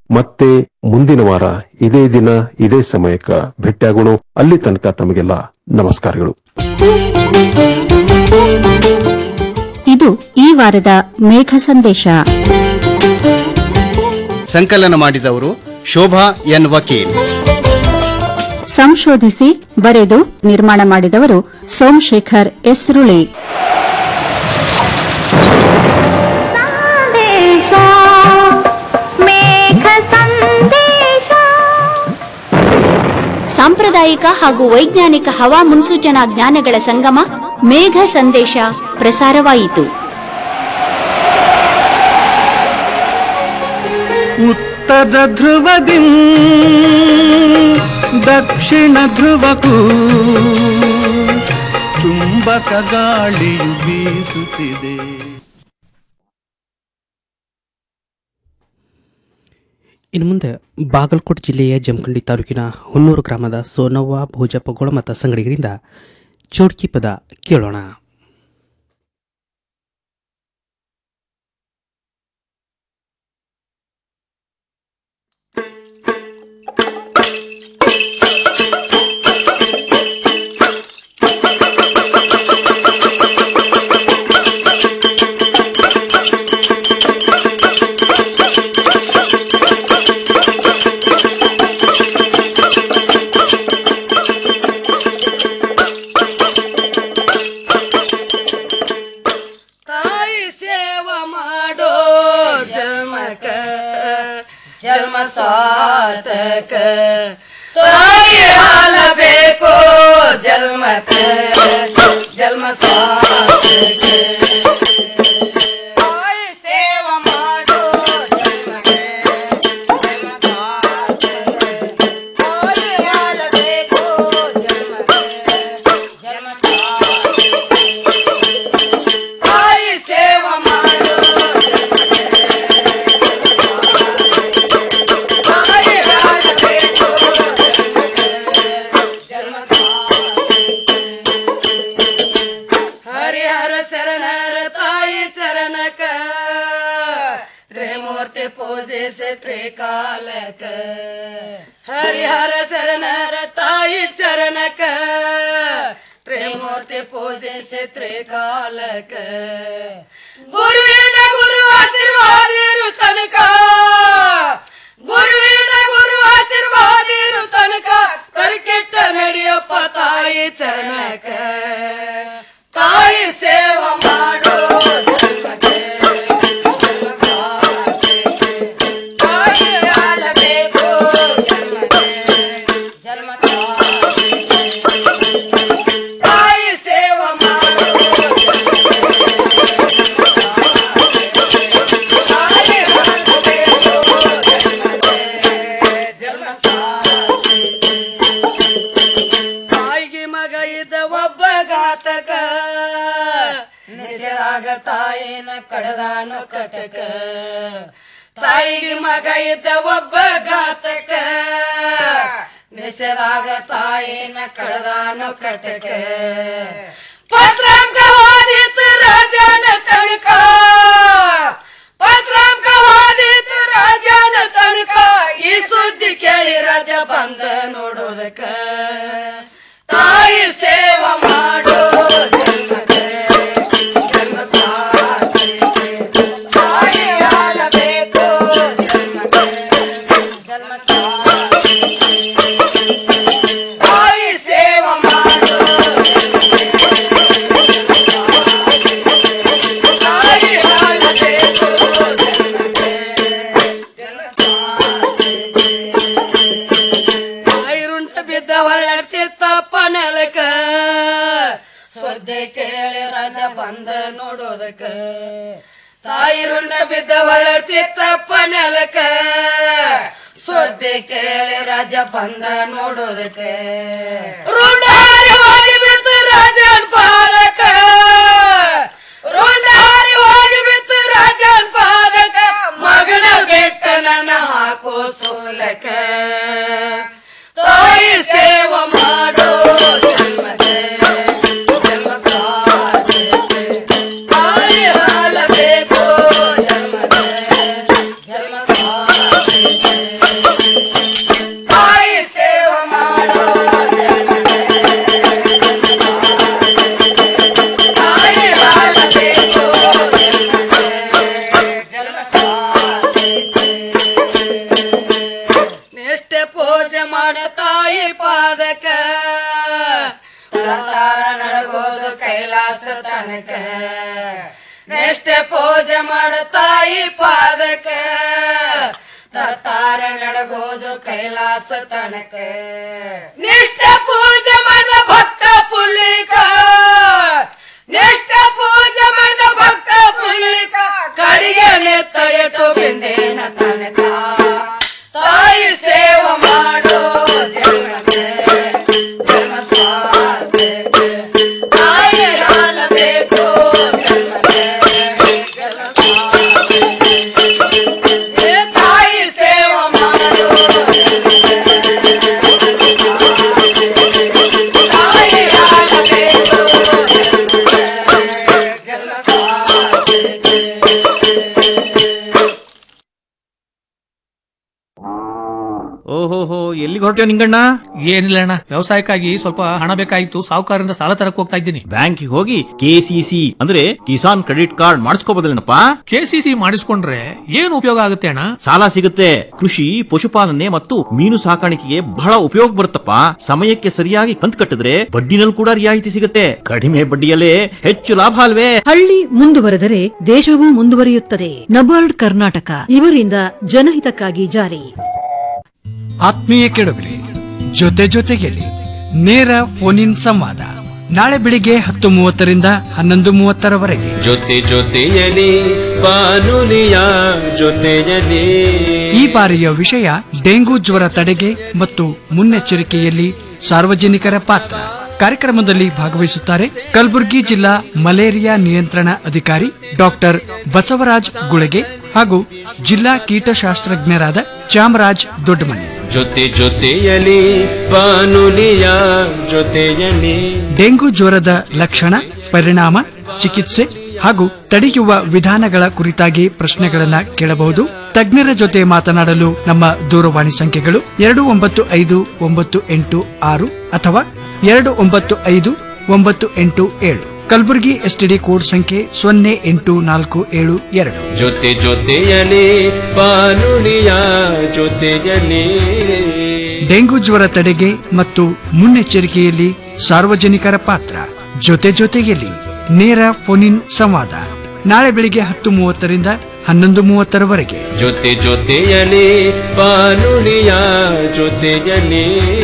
ಮತ್ತೆ ಮುಂದಿನ ವಾರ ಇದೇ ದಿನ ಇದೇ ಸಮಯಕ್ಕ ಭೇಟಿಯಾಗೋಣ ಅಲ್ಲಿ ತನಕ ತಮಗೆಲ್ಲ ನಮಸ್ಕಾರಗಳು ಇದು ಈ ವಾರದ ಮೇಘ ಸಂದೇಶ ಸಂಕಲನ ಮಾಡಿದವರು ಶೋಭಾ ಎನ್ ವಕೀಲ್ ಸಂಶೋಧಿಸಿ ಬರೆದು ನಿರ್ಮಾಣ ಮಾಡಿದವರು ಸೋಮಶೇಖರ್ ಎಸ್ರುಳಿ ಸಾಂಪ್ರದಾಯಿಕ ಹಾಗೂ ವೈಜ್ಞಾನಿಕ ಹವಾ ಮುನ್ಸೂಚನಾ ಜ್ಞಾನಗಳ ಸಂಗಮ ಮೇಘ ಸಂದೇಶ ಪ್ರಸಾರವಾಯಿತು ಉತ್ತರ ಧ್ರುವದಿ ದಕ್ಷಿಣ ಧ್ರುವಕ್ಕೂ ಚುಂಬಕ ಗಾಳಿಯು ಬೀಸುತ್ತಿದೆ ಇನ್ನು ಮುಂದೆ ಬಾಗಲಕೋಟೆ ಜಿಲ್ಲೆಯ ಜಮಖಂಡಿ ತಾಲೂಕಿನ ಹುನ್ನೂರು ಗ್ರಾಮದ ಸೋನವ್ವ ಭೋಜಪ್ಪಗೋಳ ಮತ್ತು ಸಂಗಡಿಗರಿಂದ ಚೋಡ್ಕಿ ಪದ ಕೇಳೋಣ ತಾಯಿ ಸೇವ ಮಾಡೋ ಜನ್ಮಕ ಜನ್ಮ ಸಾತಕ ತಾಯಿ ಹಾಲ ಬೇಕು ಜನ್ಮಕ ಜನ್ಮ ಸಾತಕ ತಾಯಿ ಸೇವ ಮಾಡೋ ಜನ್ಮಕ ಜನ್ಮ ಸಾತಕ ತಾಯಿ ಹಾಲ ಬೇಕು ಜನ್ಮಕ ಜನ್ಮ ಸಾತಕ ತಾಯಿ ಸೇವ ಮಾಡು ತಾಯಿ ಆಳಬೇಕು ಜನ್ಮ ಹರಿಹರ ಶರಣರ ತಾಯಿ ಚರಣಕ ತ್ರಿಮೂರ್ತಿ ಪೂಜಿಸಿ ತ್ರಿಕಾಲಕ ಹರಿಹರ ಶರಣರ ತಾಯಿ ಚರಣಕ ತ್ರಿಮೂರ್ತಿ ಪೂಜಿಸಿ ತ್ರಿಕಾಲಕ ಗುರುವಿನ ಗುರು ಆಶೀರ್ವಾದಿರು ತನಕ ಗುರುವಿನ ಗುರು ಆಶೀರ್ವಾದಿರು ತನಕ ಕರಿಕೆಟ್ಟ ನಡೆಯಪ್ಪ ತಾಯಿ ಚರಣಕ ತಾಯಿ ಸೇವ ಮಾಡೋ ಜನ್ಮಕ್ಕೆ ಜನ್ಮ ಸಾರ್ಥಕ್ಕೆ. ತಾಯಿ ಆಳಬೇಕು ಜನ್ಮಕ್ಕೆ ಜನ್ಮ ಸಾರ್ಥಕ್ಕೆ. ತಾಯಿ ಸೇವ ಮಾಡೋ ತಾಯಿ ಆಳಬೇಕು ಜನ್ಮಕ್ಕೆ ಜನ್ಮ ಸಾರ್ಥಕ್ಕೆ. ತಾಯಿಗೆ ಮಗ ಇದ್ದ ಒಬ್ಬ ಘಾತಕ ನಿಸರಾಗ ತಾಯಿನ ಕಡದಾನು ಕಟಕ ತಾಯಿಗೆ ಮಗ ಇದ್ದ ಒಬ್ಬ ಘಾತಕ ನಿಸರಾಗ ತಾಯಿನ ಕಡದಾನು ಕಟಕ ಪತ್ರಾಂಕ ಹೋದಿತ್ತು ರಾಜನ ತನಕ ಪತ್ರಾಂಕ ಹೋದಿತ್ತು ರಾಜನ ತನಕ ಈ ಸುದ್ದಿ ಕೇಳಿ ರಾಜ ಬಂದ ನೋಡೋದಕ್ಕ ತಾಯಿ ಸೇವ ಮಾಡೋ ಜನ್ಮಕ್ಕೆ ಜನ್ಮ ಸಾರ್ಥಕ್ಕೆ. ತಾಯಿ ಆಳಬೇಕು ಜನ್ಮಕ್ಕೆ ಜನ್ಮ ಸಾರ್ಥಕ್ಕೆ. ತಾಯಿ ಸೇವ ಮಾಡೋ ತಾಯಿ ಆಳಬೇಕು ಜನ್ಮಕ್ಕೆ ಜನ್ಮ ಸಾರ್ಥಕ್ಕೆ. ತಾಯಿ ರುಂಡ ಬಿದ್ದ ಹೊಳ್ಳರ್ತಿತ್ತಪ್ಪ ನೆಲಕ ಸೊದ್ದೆ ಕೇಳಿ ರಾಜ ಬಂದ ನೋಡೋದಕ್ಕ ತಾಯಿ ರುಂಡ ಬಿದ್ದ ಹೊಳ್ಳರ್ತಿತ್ತಪ್ಪ ನೆಲಕ ಸೊದ್ದೆ ಕೇಳಿ ರಾಜ ಬಂದ ನೋಡೋದಕ್ಕ ರುಂಡಾರಿ ಹೋಗಿ ಬಿತ್ತು ರಾಜನ್ ಪಾದಕ ರುಂಡಾರಿ ಹೋಗಿ ಬಿತ್ತು ರಾಜನ್ ಪಾದಕ ಮಗನ ಬೆಟ್ಟ ನನ್ನ ಹಾಕೋ ಸೋಲಕ ತಾಯಿ ಸೇವ ಮಾಡೋ ಜನ್ಮಕ್ಕೆ ಜನ್ಮ ಸಾರ್ಥಕ್ಕೆ. ತಾಯಿ ಹಾಲಬೇಕು ಜನ್ಮಕ್ಕೆ ಜನ್ಮ ಸಾರ್ಥಕ್ಕೆ. ತಾರ ನಡಗೋದು ಕೈಲಾಸ ತನಕ ನೆಷ್ಟೆ ಪೂಜೆ ಮಾಡು ತಾಯಿ ಪಾದಕ ತರ್ತಾರ ನಡಗೋದು ಕೈಲಾಸ ತನಕ ನಿಷ್ಠ ಪೂಜೆ ಮಾಡಿದ ಭಕ್ತ ಪುಲ್ಲಿಕ ನಿಷ್ಠ ಪೂಜೆ ಮಾಡಿದ ಭಕ್ತ ಪುಲ್ಲಿಕ ಕಡಿಗೆ ನೆತ್ತ ಎಟು ಬಿಂದೇನ ತನಕ ತಾಯಿ ಸೇವೆ ಮಾಡೋ ಜನ್ಮಕ್ಕೆ ಜನ್ಮ ಸಾರ್ಥಕ್ಕೆ. ತಾಯಿ ಹಾಲ ಬೇಕು ಜನ್ಮಕ್ಕೆ ಜನ್ಮ ಸಾರ್ಥಕ್ಕೆ. ಏ ತಾಯಿ ಸೇವೆ ಮಾಡೋ ತಾಯಿ ಹಾಲ ಬೇಕು ಜನ್ಮ ಸಾರ್ಥಕ್ಕೆ. ಓಹೋಹೋ ಎಲ್ಲಿಗೆ ಹೊರಟ್ಯೋ ನಿಂಗಣ್ಣ ಏನಿಲ್ಲ ಅಣ್ಣ ವ್ಯವಸಾಯಕ್ಕಾಗಿ ಸ್ವಲ್ಪ ಹಣ ಬೇಕಾಗಿತ್ತು ಸಾಹುಕಾರರಿಂದ ಸಾಲ ತರಕ್ ಹೋಗ್ತಾ ಇದ್ದೀನಿ ಬ್ಯಾಂಕಿಗೆ ಹೋಗಿ ಕೆಸಿಸಿ ಅಂದ್ರೆ ಕಿಸಾನ್ ಕ್ರೆಡಿಟ್ ಕಾರ್ಡ್ ಮಾಡಿಸ್ಕೋಬೋದಲ್ಲೇನಪ್ಪ ಕೆಸಿಸಿ ಮಾಡಿಸ್ಕೊಂಡ್ರೆ ಏನು ಉಪಯೋಗ ಆಗುತ್ತೆ ಅಣ್ಣ ಸಾಲ ಸಿಗುತ್ತೆ ಕೃಷಿ ಪಶುಪಾಲನೆ ಮತ್ತು ಮೀನು ಸಾಕಾಣಿಕೆಗೆ ಬಹಳ ಉಪಯೋಗ ಬರುತ್ತಪ್ಪ ಸಮಯಕ್ಕೆ ಸರಿಯಾಗಿ ಕಂತು ಕಟ್ಟಿದ್ರೆ ಬಡ್ಡಿನಲ್ಲಿ ಕೂಡ ರಿಯಾಯಿತಿ ಸಿಗುತ್ತೆ ಕಡಿಮೆ ಬಡ್ಡಿಯಲ್ಲೇ ಹೆಚ್ಚು ಲಾಭ ಅಲ್ವೇ ಹಳ್ಳಿ ಮುಂದುವರೆದರೆ ದೇಶವೂ ಮುಂದುವರಿಯುತ್ತದೆ ನಬಾರ್ಡ್ ಕರ್ನಾಟಕ ಇವರಿಂದ ಜನಹಿತಕ್ಕಾಗಿ ಜಾರಿ ಆತ್ಮೀಯ ಕೆಡುಗರೆ ಜೊತೆ ಜೊತೆಗೆಲಿ ನೇರ ಫೋನ್ ಇನ್ ಸಂವಾದ ನಾಳೆ ಬೆಳಿಗ್ಗೆ ಹತ್ತು ಮೂವತ್ತರಿಂದ ಹನ್ನೊಂದು ಮೂವತ್ತರವರೆಗೆ ಜೊತೆ ಜೊತೆಯಲಿ ಬಾನುಲಿಯ ಜೊತೆಯಲಿ ಈ ಬಾರಿಯ ವಿಷಯ ಡೆಂಗು ಜ್ವರ ತಡೆಗೆ ಮತ್ತು ಮುನ್ನೆಚ್ಚರಿಕೆಯಲ್ಲಿ ಸಾರ್ವಜನಿಕರ ಪಾತ್ರ ಕಾರ್ಯಕ್ರಮದಲ್ಲಿ ಭಾಗವಹಿಸುತ್ತಾರೆ ಕಲಬುರಗಿ ಜಿಲ್ಲಾ ಮಲೇರಿಯಾ ನಿಯಂತ್ರಣ ಅಧಿಕಾರಿ ಡಾಕ್ಟರ್ ಬಸವರಾಜ್ ಗುಳಗೆ ಹಾಗೂ ಜಿಲ್ಲಾ ಕೀಟಶಾಸ್ತ್ರಜ್ಞರಾದ ಚಾಮರಾಜ್ ದೊಡ್ಡಮನಿ ಜೊತೆ ಜೊತೆಯಲಿ ಬಾನುಲಿಯ ಜೊತೆಯಲಿ ಡೆಂಗು ಜ್ವರದ ಲಕ್ಷಣ ಪರಿಣಾಮ ಚಿಕಿತ್ಸೆ ಹಾಗೂ ತಡೆಯುವ ವಿಧಾನಗಳ ಕುರಿತಾಗಿ ಪ್ರಶ್ನೆಗಳನ್ನ ಕೇಳಬಹುದು ತಜ್ಞರ ಜೊತೆ ಮಾತನಾಡಲು ನಮ್ಮ ದೂರವಾಣಿ ಸಂಖ್ಯೆಗಳು ಎರಡು ಒಂಬತ್ತು ಐದು ಒಂಬತ್ತು ಎಂಟು ಆರು ಅಥವಾ ಎರಡು ಒಂಬತ್ತು ಐದು ಒಂಬತ್ತು ಎಂಟು ಏಳು ಕಲಬುರಗಿ ಎಸ್ಟಿಡಿ ಕೋಡ್ ಸಂಖ್ಯೆ ಸೊನ್ನೆ ಎಂಟು ನಾಲ್ಕು ಏಳು ಎರಡು ಜೊತೆ ಜೊತೆಯಲಿ ಬಾನುಲಿಯ ಜೊತೆಯಲಿ ಡೆಂಗು ಜ್ವರ ತಡೆಗೆ ಮತ್ತು ಮುನ್ನೆಚ್ಚರಿಕೆಯಲ್ಲಿ ಸಾರ್ವಜನಿಕರ ಪಾತ್ರ ಜೊತೆ ಜೊತೆಯಲ್ಲಿ ನೇರ ಫೋನಿನ್ ಸಂವಾದ ನಾಳೆ ಬೆಳಿಗ್ಗೆ ಹತ್ತು ಮೂವತ್ತರಿಂದ ಹನ್ನೊಂದು ಮೂವತ್ತರವರೆಗೆ ಜೊತೆ ಜೊತೆಯಲಿ ಬಾನುಲಿಯ ಜೊತೆಯಲಿ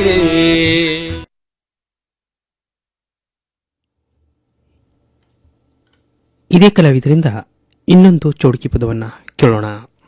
ಇದೇ ಕಲಾವಿದರಿಂದ ಇನ್ನೊಂದು ಚೌಡಿಕಿ ಪದವನ್ನು ಕೇಳೋಣ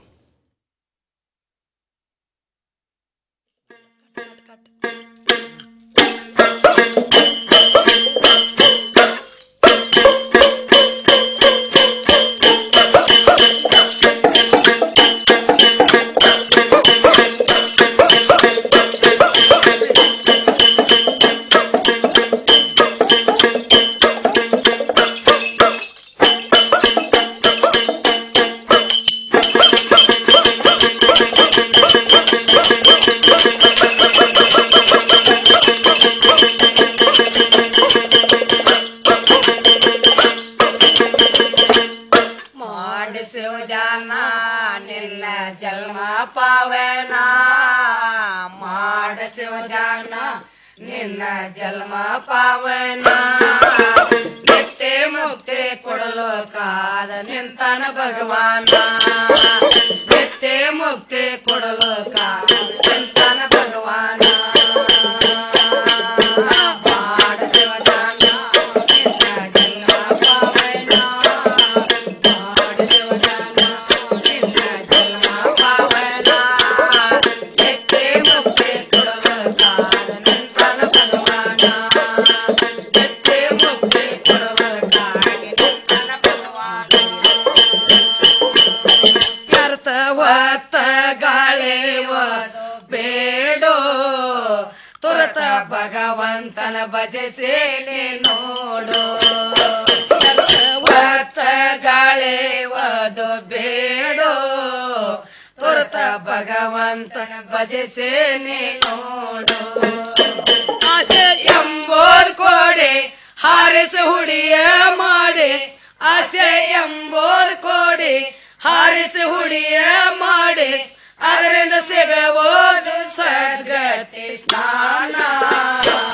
ಮಾಡಿಸುವುದಾನ ನಿನ್ನ ಜನ್ಮ ಪಾವನ ಮಾಡಿಸುವುದಾನ ನಿನ್ನ ಜನ್ಮ ಪಾವನ ನಿತ್ಯ ಮುಕ್ತಿ ಕೊಡಲು ಕಾದ ನಿಂತನ ಭಗವಾನ ನಿತ್ಯ ಮುಕ್ತಿ ಕೊಡಲು ಕಾದ ನಿಂತನ ಭಗವಾನ ಮಾಡಿಸುವುದಾನ ನಿನ್ನ ಜನ್ಮ ಪಾವನ ಕರ್ತವತ್ತ ಗಾಳಿ ಓದು ಬೇಡೋ ತುರತ ಭಗವಂತನ ಭಜಸೇನೆ ನೋಡು ಕರ್ತವತ್ತ ಗಾಳಿ ಓದು ಬೇಡೋ ತುರತ ಭಗವಂತನ ಭಜಸೇನೆ ನೋಡು ಆಸೆ ಎಂಬೋದ್ ಕೋಡೆ ಹಾರಿಸಿ ಹುಡಿಯ ಮಾಡಿ ಆಸೆ ಎಂಬೋದ್ ಕೋಡಿ ಹಾರಿಸಿ ಹುಡಿಯ ಮಾಡಿ ಅದರಿಂದ ಸಿಗಬಹುದು ಸದ್ಗತಿ ಸ್ನಾನ